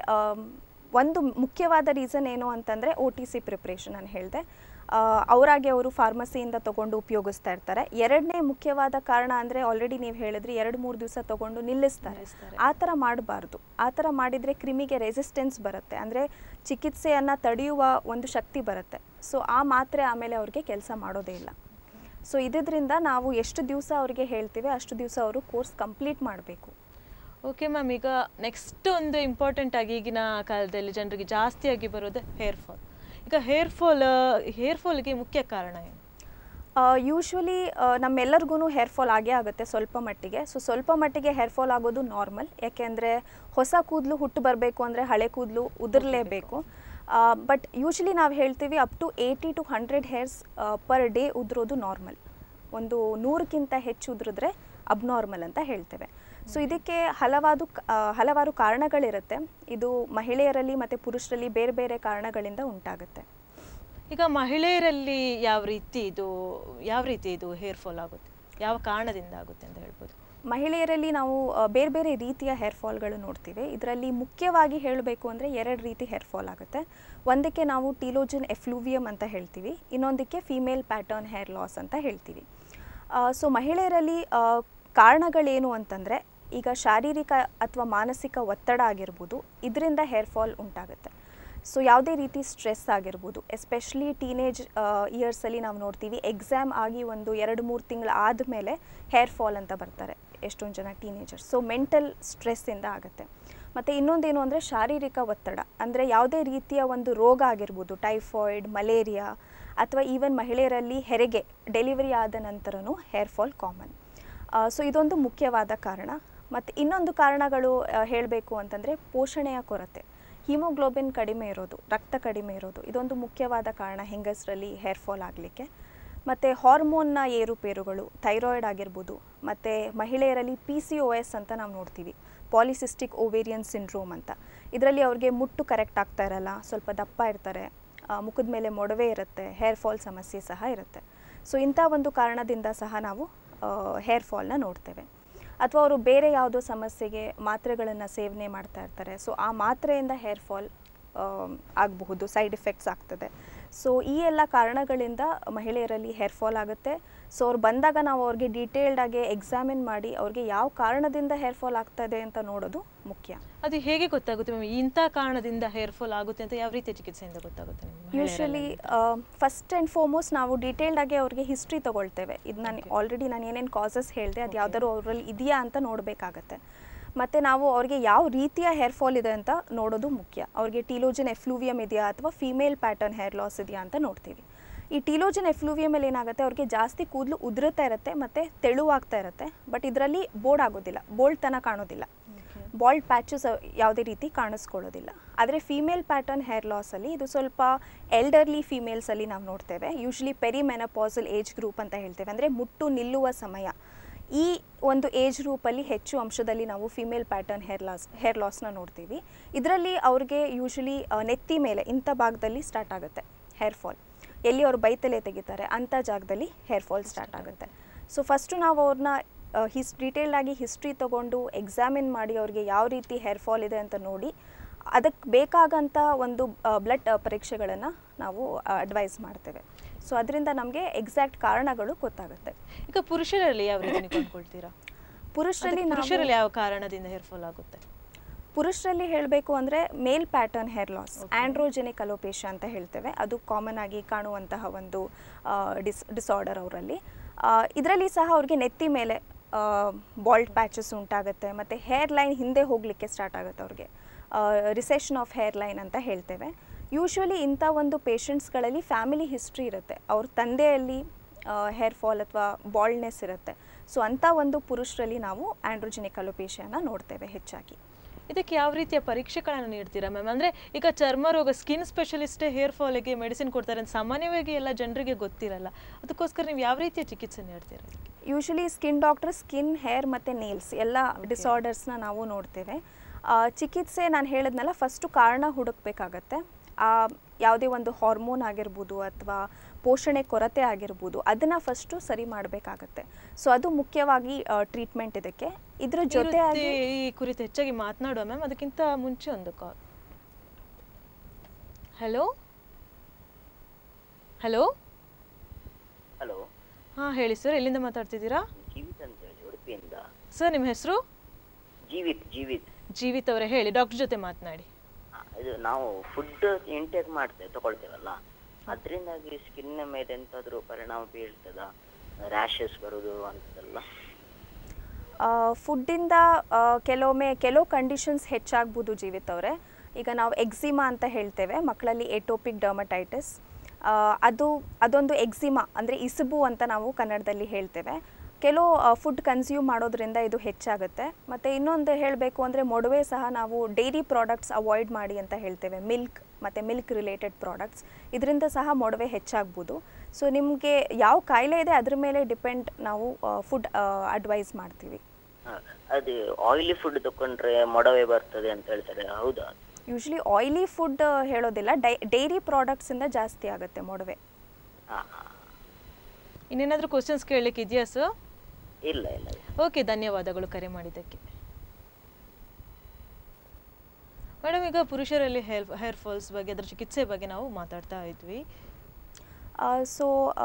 ಒಂದು ಮುಖ್ಯವಾದ ರೀಸನ್ ಏನು ಅಂತಂದರೆ ಒ ಟಿ ಸಿ ಪ್ರಿಪ್ರೇಷನ್ ನಾನು ಹೇಳಿದೆ ಅವರಾಗೆ ಅವರು ಫಾರ್ಮಸಿಯಿಂದ ತೊಗೊಂಡು ಉಪಯೋಗಿಸ್ತಾ ಇರ್ತಾರೆ ಎರಡನೇ ಮುಖ್ಯವಾದ ಕಾರಣ ಅಂದರೆ ಆಲ್ರೆಡಿ ನೀವು ಹೇಳಿದ್ರಿ ಎರಡು ಮೂರು ದಿವಸ ತೊಗೊಂಡು ನಿಲ್ಲಿಸ್ತಾರೆ ನಿಲ್ಲಿಸ್ತಾರೆ. ಆ ಥರ ಮಾಡಬಾರ್ದು ಆ ಥರ ಮಾಡಿದರೆ ಕ್ರಿಮಿಗೆ ರೆಸಿಸ್ಟೆನ್ಸ್ ಬರುತ್ತೆ ಅಂದರೆ ಚಿಕಿತ್ಸೆಯನ್ನು ತಡೆಯುವ ಒಂದು ಶಕ್ತಿ ಬರುತ್ತೆ ಸೊ ಆ ಮಾತ್ರೆ ಆಮೇಲೆ ಅವ್ರಿಗೆ ಕೆಲಸ ಮಾಡೋದೇ ಇಲ್ಲ ಸೊ ಇದರಿಂದ ನಾವು ಎಷ್ಟು ದಿವಸ ಅವ್ರಿಗೆ ಹೇಳ್ತೀವಿ ಅಷ್ಟು ದಿವಸ ಅವರು ಕೋರ್ಸ್ ಕಂಪ್ಲೀಟ್ ಮಾಡಬೇಕು ಓಕೆ ಮ್ಯಾಮ್ ಈಗ ನೆಕ್ಸ್ಟ್ ಒಂದು ಇಂಪಾರ್ಟೆಂಟ್ ಆಗಿ ಈಗಿನ ಕಾಲದಲ್ಲಿ ಜನರಿಗೆ ಜಾಸ್ತಿಯಾಗಿ ಬರೋದು ಹೇರ್ ಫಾಲ್ ಈಗ ಹೇರ್ ಫಾಲ್ ಹೇರ್ ಫಾಲ್ಗೆ ಮುಖ್ಯ ಕಾರಣ ಏನು ಯೂಶ್ವಲಿ ನಮ್ಮೆಲ್ಲರಿಗೂ ಹೇರ್ ಫಾಲ್ ಆಗೇ ಆಗುತ್ತೆ ಸ್ವಲ್ಪ ಮಟ್ಟಿಗೆ ಸೊ ಸ್ವಲ್ಪ ಮಟ್ಟಿಗೆ ಹೇರ್ ಫಾಲ್ ಆಗೋದು ನಾರ್ಮಲ್ ಯಾಕೆಂದರೆ ಹೊಸ ಕೂದಲು ಹುಟ್ಟು ಬರಬೇಕು ಅಂದರೆ ಹಳೆ ಕೂದಲು ಉದುರಲೇಬೇಕು ಬಟ್ ಯೂಶ್ವಲಿ ನಾವು ಹೇಳ್ತೀವಿ up to eighty to hundred hairs per day ಉದುರೋದು ನಾರ್ಮಲ್ ಒಂದು ನೂರಕ್ಕಿಂತ ಹೆಚ್ಚು ಉದುರಿದ್ರೆ ಅಬ್ನಾರ್ಮಲ್ ಅಂತ ಹೇಳ್ತೇವೆ ಸೊ ಇದಕ್ಕೆ ಹಲವಾರು ಕ- ಆ, ಹಲವಾರು ಕಾರಣಗಳಿರುತ್ತೆ ಇದು ಮಹಿಳೆಯರಲ್ಲಿ ಮತ್ತು ಪುರುಷರಲ್ಲಿ ಬೇರೆ ಬೇರೆ ಕಾರಣಗಳಿಂದ ಉಂಟಾಗುತ್ತೆ ಈಗ ಮಹಿಳೆಯರಲ್ಲಿ ಯಾವ ರೀತಿ ಇದು ಯಾವ ರೀತಿ ಇದು ಹೇರ್ ಫಾಲ್ ಆಗುತ್ತೆ ಯಾವ ಕಾರಣದಿಂದ ಆಗುತ್ತೆ ಅಂತ ಹೇಳ್ಬೋದು ಮಹಿಳೆಯರಲ್ಲಿ ನಾವು ಆ, ಬೇರೆ ಬೇರೆ ರೀತಿಯ ಹೇರ್ ಫಾಲ್ಗಳು ನೋಡ್ತೀವಿ ಇದರಲ್ಲಿ ಮುಖ್ಯವಾಗಿ ಹೇಳಬೇಕು ಅಂದರೆ ಎರಡು ರೀತಿ ಹೇರ್ ಫಾಲ್ ಆಗುತ್ತೆ ಒಂದಕ್ಕೆ ನಾವು ಟೀಲೋಜಿನ್ ಎಫ್ಲೂವಿಯಮ್ ಅಂತ ಹೇಳ್ತೀವಿ ಇನ್ನೊಂದಕ್ಕೆ ಫೀಮೇಲ್ ಪ್ಯಾಟರ್ನ್ ಹೇರ್ ಲಾಸ್ ಅಂತ ಹೇಳ್ತೀವಿ ಸೊ ಮಹಿಳೆಯರಲ್ಲಿ ಆ, ಕಾರಣಗಳೇನು ಅಂತಂದರೆ ಈಗ ಶಾರೀರಿಕ ಅಥವಾ ಮಾನಸಿಕ ಒತ್ತಡ ಆಗಿರ್ಬೋದು ಇದರಿಂದ ಹೇರ್ ಫಾಲ್ ಉಂಟಾಗುತ್ತೆ ಸೊ ಯಾವುದೇ ರೀತಿ ಸ್ಟ್ರೆಸ್ ಆಗಿರ್ಬೋದು ಎಸ್ಪೆಷಲಿ ಟೀನೇಜ್ ಇಯರ್ಸಲ್ಲಿ ನಾವು ನೋಡ್ತೀವಿ ಎಕ್ಸಾಮ್ ಆಗಿ ಒಂದು ಎರಡು ಮೂರು ತಿಂಗಳು ಆದಮೇಲೆ ಹೇರ್ ಫಾಲ್ ಅಂತ ಬರ್ತಾರೆ ಎಷ್ಟೊಂದು ಜನ ಟೀನೇಜರ್ಸ್ ಸೊ ಮೆಂಟಲ್ ಸ್ಟ್ರೆಸ್ಸಿಂದ ಆಗುತ್ತೆ ಮತ್ತು ಇನ್ನೊಂದೇನು ಅಂದರೆ ಶಾರೀರಿಕ ಒತ್ತಡ ಅಂದರೆ ಯಾವುದೇ ರೀತಿಯ ಒಂದು ರೋಗ ಆಗಿರ್ಬೋದು ಟೈಫಾಯ್ಡ್ ಮಲೇರಿಯಾ ಅಥವಾ ಈವನ್ ಮಹಿಳೆಯರಲ್ಲಿ ಹೆರಿಗೆ ಡೆಲಿವರಿ ಆದ ನಂತರನೂ ಹೇರ್ ಫಾಲ್ ಕಾಮನ್ ಸೊ ಇದೊಂದು ಮುಖ್ಯವಾದ ಕಾರಣ ಮತ್ತು ಇನ್ನೊಂದು ಕಾರಣಗಳು ಹೇಳಬೇಕು ಅಂತಂದರೆ ಪೋಷಣೆಯ ಕೊರತೆ ಹಿಮೋಗ್ಲೋಬಿನ್ ಕಡಿಮೆ ಇರೋದು ರಕ್ತ ಕಡಿಮೆ ಇರೋದು ಇದೊಂದು ಮುಖ್ಯವಾದ ಕಾರಣ ಹೆಂಗಸರಲ್ಲಿ ಹೇರ್ ಫಾಲ್ ಆಗಲಿಕ್ಕೆ ಮತ್ತು ಹಾರ್ಮೋನ್ನ ಏರುಪೇರುಗಳು ಥೈರಾಯ್ಡ್ ಆಗಿರ್ಬೋದು ಮತ್ತು ಮಹಿಳೆಯರಲ್ಲಿ ಪಿ ಸಿ ಒ ಎಸ್ ಅಂತ ನಾವು ನೋಡ್ತೀವಿ ಪಾಲಿಸಿಸ್ಟಿಕ್ ಓವೇರಿಯನ್ ಸಿಂಡ್ರೋಮ್ ಅಂತ ಇದರಲ್ಲಿ ಅವ್ರಿಗೆ ಮುಟ್ಟು ಕರೆಕ್ಟ್ ಆಗ್ತಾ ಇರಲ್ಲ ಸ್ವಲ್ಪ ದಪ್ಪ ಇರ್ತಾರೆ ಆ, ಮುಖದ ಮೇಲೆ ಮೊಡವೆ ಇರುತ್ತೆ ಹೇರ್ ಫಾಲ್ ಸಮಸ್ಯೆ ಸಹ ಇರುತ್ತೆ ಸೊ ಇಂಥ ಒಂದು ಕಾರಣದಿಂದ ಸಹ ನಾವು ಹೇರ್ ಫಾಲ್ನ ನೋಡ್ತೇವೆ ಅಥವಾ ಅವರು ಬೇರೆ ಯಾವುದೋ ಸಮಸ್ಯೆಗೆ ಮಾತ್ರೆಗಳನ್ನು ಸೇವನೆ ಮಾಡ್ತಾ ಇರ್ತಾರೆ ಸೊ ಆ ಮಾತ್ರೆಯಿಂದ ಹೇರ್ ಫಾಲ್ ಆಗಬಹುದು ಸೈಡ್ ಎಫೆಕ್ಟ್ಸ್ ಆಗ್ತದೆ ಸೊ ಈ ಎಲ್ಲ ಕಾರಣಗಳಿಂದ ಮಹಿಳೆಯರಲ್ಲಿ ಹೇರ್ ಫಾಲ್ ಆಗುತ್ತೆ ಸೊ ಅವ್ರು ಬಂದಾಗ ನಾವು ಅವ್ರಿಗೆ ಡೀಟೇಲ್ಡಾಗಿ ಎಕ್ಸಾಮಿನ್ ಮಾಡಿ ಅವ್ರಿಗೆ ಯಾವ ಕಾರಣದಿಂದ ಹೇರ್ ಫಾಲ್ ಆಗ್ತಾ ಇದೆ ಅಂತ ನೋಡೋದು ಮುಖ್ಯ ಅದು ಹೇಗೆ ಗೊತ್ತಾಗುತ್ತೆ ಮ್ಯಾಮ್ ಇಂಥ ಕಾರಣದಿಂದ ಹೇರ್ ಫಾಲ್ ಆಗುತ್ತೆ ಅಂತ ಯಾವ ರೀತಿಯ ಚಿಕಿತ್ಸೆಯಿಂದ ಗೊತ್ತಾಗುತ್ತೆ ನಿಮ್ಗೆ ಯೂಶ್ವಲಿ ಫಸ್ಟ್ ಆ್ಯಂಡ್ ಫಾರ್ಮೋಸ್ಟ್ ನಾವು ಡೀಟೇಲ್ಡ್ ಆಗಿ ಅವ್ರಿಗೆ ಹಿಸ್ಟ್ರಿ ತಗೊಳ್ತೇವೆ ಇದು ನಾನು ಆಲ್ರೆಡಿ ನಾನು ಏನೇನು ಕಾಸಸ್ ಹೇಳಿದೆ ಅದು ಯಾವ್ದಾದ್ರು ಅವರಲ್ಲಿ ಇದೆಯಾ ಅಂತ ನೋಡಬೇಕಾಗತ್ತೆ ಮತ್ತು ನಾವು ಅವ್ರಿಗೆ ಯಾವ ರೀತಿಯ ಹೇರ್ ಫಾಲ್ ಇದೆ ಅಂತ ನೋಡೋದು ಮುಖ್ಯ ಅವ್ರಿಗೆ ಟೀಲೋಜನ್ ಎಫ್ಲೂವಿಯಮ್ ಇದೆಯಾ ಅಥವಾ ಫೀಮೇಲ್ ಪ್ಯಾಟರ್ನ್ ಹೇರ್ ಲಾಸ್ ಇದೆಯಾ ಅಂತ ನೋಡ್ತೀವಿ ಈ ಟೀಲೋಜನ್ ಎಫ್ಲೂವಿಯಮಲ್ಲಿ ಏನಾಗುತ್ತೆ ಅವ್ರಿಗೆ ಜಾಸ್ತಿ ಕೂದಲು ಉದುರುತ್ತಾ ಇರುತ್ತೆ ಮತ್ತು ತೆಳುವಾಗ್ತಾ ಇರುತ್ತೆ ಬಟ್ ಇದರಲ್ಲಿ ಬೋರ್ಡ್ ಆಗೋದಿಲ್ಲ ಬೋಲ್ಡ್ತನ ಕಾಣೋದಿಲ್ಲ ಬಾಲ್ಡ್ ಪ್ಯಾಚಸ್ ಯಾವುದೇ ರೀತಿ ಕಾಣಿಸ್ಕೊಳ್ಳೋದಿಲ್ಲ ಆದರೆ ಫೀಮೇಲ್ ಪ್ಯಾಟರ್ನ್ ಹೇರ್ ಲಾಸಲ್ಲಿ ಇದು ಸ್ವಲ್ಪ ಎಲ್ಡರ್ಲಿ ಫೀಮೇಲ್ಸಲ್ಲಿ ನಾವು ನೋಡ್ತೇವೆ ಯೂಶ್ವಲಿ ಪೆರಿಮೆನಪಾಸಲ್ ಏಜ್ ಗ್ರೂಪ್ ಅಂತ ಹೇಳ್ತೇವೆ ಅಂದರೆ ಮುಟ್ಟು ನಿಲ್ಲುವ ಸಮಯ ಈ ಒಂದು ಏಜ್ ಗ್ರೂಪಲ್ಲಿ ಹೆಚ್ಚು ಅಂಶದಲ್ಲಿ ನಾವು female pattern hair loss hair ಲಾಸ್ನ ನೋಡ್ತೀವಿ ಇದರಲ್ಲಿ ಅವ್ರಿಗೆ ಯೂಶ್ವಲಿ ನೆತ್ತಿ ಮೇಲೆ ಇಂಥ ಭಾಗದಲ್ಲಿ ಸ್ಟಾರ್ಟ್ ಆಗುತ್ತೆ ಹೇರ್ ಫಾಲ್ ಎಲ್ಲಿ ಅವರು ಬೈತಲೆ ತೆಗಿತಾರೆ ಅಂಥ ಜಾಗದಲ್ಲಿ ಹೇರ್ ಫಾಲ್ ಸ್ಟಾರ್ಟ್ ಆಗುತ್ತೆ ಸೊ ಫಸ್ಟು ನಾವು ಅವ್ರನ್ನ ಹಿಸ್ ಡೀಟೇಲ್ಡಾಗಿ ಹಿಸ್ಟ್ರಿ ತೊಗೊಂಡು ಎಕ್ಸಾಮಿನ್ ಮಾಡಿ ಅವ್ರಿಗೆ ಯಾವ ರೀತಿ ಹೇರ್ ಫಾಲ್ ಇದೆ ಅಂತ ನೋಡಿ ಅದಕ್ಕೆ ಬೇಕಾಗಂಥ ಒಂದು ಬ್ಲಡ್ ಪರೀಕ್ಷೆಗಳನ್ನು ನಾವು ಅಡ್ವೈಸ್ ಮಾಡ್ತೇವೆ ಸೊ ಅದರಿಂದ ನಮಗೆ ಎಕ್ಸಾಕ್ಟ್ ಕಾರಣಗಳು ಗೊತ್ತಾಗುತ್ತೆ ಈಗ ಪುರುಷರಲ್ಲಿ ಯಾವ ರೀತಿ ನೀವು ಕಂಡ್ಕೊಳ್ತೀರಾ ಪುರುಷರಲ್ಲಿ ಅದಕ್ಕೆ ನಾವು- ಪುರುಷರಲ್ಲಿ ಯಾವ ಕಾರಣದಿಂದ ಹೇರ್ ಫಾಲ್ ಆಗುತ್ತೆ ಪುರುಷರಲ್ಲಿ ಹೇಳಬೇಕು ಅಂದರೆ male pattern hair loss androgenic alopecia ಅಂತ ಹೇಳ್ತೇವೆ ಅದು ಕಾಮನ್ ಆಗಿ ಕಾಣುವಂತಹ ಒಂದು ಡಿಸ್ ಡಿಸಾರ್ಡರ್ ಅವರಲ್ಲಿ ಇದರಲ್ಲಿ ಸಹ ಅವ್ರಿಗೆ ನೆತ್ತಿ ಮೇಲೆ ಬಾಲ್ಡ್ ಪ್ಯಾಚಸ್ ಉಂಟಾಗುತ್ತೆ ಮತ್ತು ಹೇರ್ ಲೈನ್ ಹಿಂದೆ ಹೋಗಲಿಕ್ಕೆ ಸ್ಟಾರ್ಟ್ ಆಗುತ್ತೆ ಅವ್ರಿಗೆ ರಿಸೆಷನ್ ಆಫ್ ಹೇರ್ ಲೈನ್ ಅಂತ ಹೇಳ್ತೇವೆ ಯೂಶ್ವಲಿ ಇಂಥ ಒಂದು ಪೇಷಂಟ್ಸ್ಗಳಲ್ಲಿ ಫ್ಯಾಮಿಲಿ ಹಿಸ್ಟ್ರಿ ಇರುತ್ತೆ ಅವ್ರ ತಂದೆಯಲ್ಲಿ ಹೇರ್ ಫಾಲ್ ಅಥವಾ ಬಾಲ್ಡ್ನೆಸ್ ಇರುತ್ತೆ ಸೊ ಅಂಥ ಒಂದು ಪುರುಷರಲ್ಲಿ ನಾವು ಆಂಡ್ರೋಜೆನಿಕ್ ಅಲೋಪೇಶಿಯಾನ ನೋಡ್ತೇವೆ ಹೆಚ್ಚಾಗಿ ಇದಕ್ಕೆ ಯಾವ ರೀತಿಯ ಪರೀಕ್ಷೆಗಳನ್ನು ನೀಡ್ತೀರಾ ಮ್ಯಾಮ್ ಅಂದರೆ ಈಗ ಚರ್ಮ ರೋಗ ಸ್ಕಿನ್ ಸ್ಪೆಷಲಿಸ್ಟೇ ಹೇರ್ ಫಾಲಿಗೆ ಮೆಡಿಸಿನ್ ಕೊಡ್ತಾರೆ ಅಂತ ಸಾಮಾನ್ಯವಾಗಿ ಎಲ್ಲ ಜನರಿಗೆ ಗೊತ್ತಿರಲ್ಲ ಅದಕ್ಕೋಸ್ಕರ ನೀವು ಯಾವ ರೀತಿಯ ಚಿಕಿತ್ಸೆ ನೀಡ್ತೀರಾ ಇದಕ್ಕೆ? Usually skin doctor skin hair ಮತ್ತು ನೇಲ್ಸ್ ಎಲ್ಲ ಡಿಸಾರ್ಡರ್ಸ್ನ ನಾವು ನೋಡ್ತೇವೆ ಆ, ಚಿಕಿತ್ಸೆ ನಾನು ಹೇಳಿದ್ನಲ್ಲ ಫಸ್ಟು ಕಾರಣ ಹುಡುಕ್ಬೇಕಾಗತ್ತೆ ಆ, ಯಾವುದೇ ಒಂದು ಹಾರ್ಮೋನ್ ಆಗಿರ್ಬೋದು ಅಥವಾ ಪೋಷಣೆ ಕೊರತೆ ಆಗಿರ್ಬೋದು ಅದನ್ನು ಫಸ್ಟು ಸರಿ ಮಾಡಬೇಕಾಗತ್ತೆ ಸೊ ಅದು ಮುಖ್ಯವಾಗಿ ಟ್ರೀಟ್ಮೆಂಟ್ ಇದಕ್ಕೆ ಇದ್ರ ಈ ಜೊತೆಯಾಗಿ ವೃತ್ತಿ- ಈ ಕುರಿತು ಹೆಚ್ಚಾಗಿ ಮಾತನಾಡುವ ಮ್ಯಾಮ್ ಅದಕ್ಕಿಂತ ಮುಂಚೆ ಒಂದು ಕಾಲ್ ಹಲೋ ಹಲೋ ಹಲೋ ಹಾಂ ಹೇಳಿ ಸರ್ ಎಲ್ಲಿಂದ ಮಾತಾಡ್ತಿದ್ದೀರಾ ಜೀವಿತ್ ಅಂತ ಹೇಳಿ ಉಡುಪಿಯಿಂದ ಸರ್ ನಿಮ್ಮ ಹೆಸರು ಜೀವಿತ್ ಜೀವಿತ್ ಜೀವಿತ್ ಅವರೇ ಹೇಳಿ ಡಾಕ್ಟರ್ ಜೊತೆ ಮಾತನಾಡಿ ಆ, ಇದು ನಾವು ಫುಡ್ ಇಂಟೇಕ್ ಮಾಡ್ತೇವೆ ತಗೊಳ್ತೇವಲ್ಲ ಅದರಿಂದಾಗಿ ಸ್ಕಿನ್ ಮೇಲೆ ಎಂತಾದ್ರೂ ಪರಿಣಾಮ ಬೀಳ್ತದ ರ್ಯಾಷಸ್ ಬರುದು ಅಂತದಲ್ಲ ಫುಡ್ಡಿಂದ ಕೆಲವೊಮ್ಮೆ ಕೆಲವು ಕಂಡೀಷನ್ಸ್ ಹೆಚ್ಚಾಗ್ಬೋದು ಜೀವಿತ್ ಅವರೇ ಈಗ ನಾವು ಎಕ್ಸಿಮಾ ಅಂತ ಹೇಳ್ತೇವೆ ಮಕ್ಕಳಲ್ಲಿ ಎಟೋಪಿಕ್ ಡರ್ಮಟೈಟಿಸ್ ಅದು ಅದೊಂದು ಎಕ್ಸಿಮಾ ಅಂದರೆ ಇಸುಬು ಅಂತ ನಾವು ಕನ್ನಡದಲ್ಲಿ ಹೇಳ್ತೇವೆ ಕೆಲವು ಫುಡ್ ಕನ್ಸ್ಯೂಮ್ ಮಾಡೋದ್ರಿಂದ ಇದು ಹೆಚ್ಚಾಗುತ್ತೆ ಮತ್ತು ಇನ್ನೊಂದು ಹೇಳಬೇಕು ಅಂದರೆ ಮೊಡವೆ ಸಹ ನಾವು ಡೈರಿ ಪ್ರಾಡಕ್ಟ್ಸ್ ಅವಾಯ್ಡ್ ಮಾಡಿ ಅಂತ ಹೇಳ್ತೇವೆ ಮಿಲ್ಕ್ ಮತ್ತು ಮಿಲ್ಕ್ ರಿಲೇಟೆಡ್ ಪ್ರಾಡಕ್ಟ್ಸ್ ಇದರಿಂದ ಸಹ ಮೊಡವೆ ಹೆಚ್ಚಾಗ್ಬೋದು ಸೊ ನಿಮಗೆ ಯಾವ ಕಾಯಿಲೆ ಇದೆ ಅದ್ರ ಮೇಲೆ ಡಿಪೆಂಡ್ ನಾವು ಫುಡ್ ಅಡ್ವೈಸ್ ಮಾಡ್ತೀವಿ ಆ, ಅದು ಆಯಿಲಿ ಫುಡ್ ತಕೊಂಡ್ರೆ ಮೊಡವೆ ಬರ್ತದೆ ಅಂತ ಹೇಳ್ತಾರೆ ಹೌದಾ ಯೂಶ್ವಲಿ ಆಯಿಲಿ ಫುಡ್ ಹೇಳೋದಿಲ್ಲ ಡೈ ಡೈರಿ ಪ್ರಾಡಕ್ಟ್ಸಿಂದ ಜಾಸ್ತಿ ಆಗುತ್ತೆ ಮೊಡವೆ ಹಾ ಹಾ ಇನ್ನೇನಾದರೂ ಕ್ವಶನ್ಸ್ ಕೇಳಲಿಕ್ಕೆ ಇದೆಯಾ ಸರ್ ಇಲ್ಲ ಇಲ್ಲ ಓಕೆ ಧನ್ಯವಾದಗಳು ಕರೆ ಮಾಡಿದ್ದಕ್ಕೆ ಮೇಡಮ್ ಈಗ ಪುರುಷರಲ್ಲಿ ಹೇರ್ ಹೇರ್ ಫಾಲ್ಸ್ ಬಗ್ಗೆ ಅದರ ಚಿಕಿತ್ಸೆ ಬಗ್ಗೆ ನಾವು ಮಾತಾಡ್ತಾ ಇದ್ವಿ ಸೊ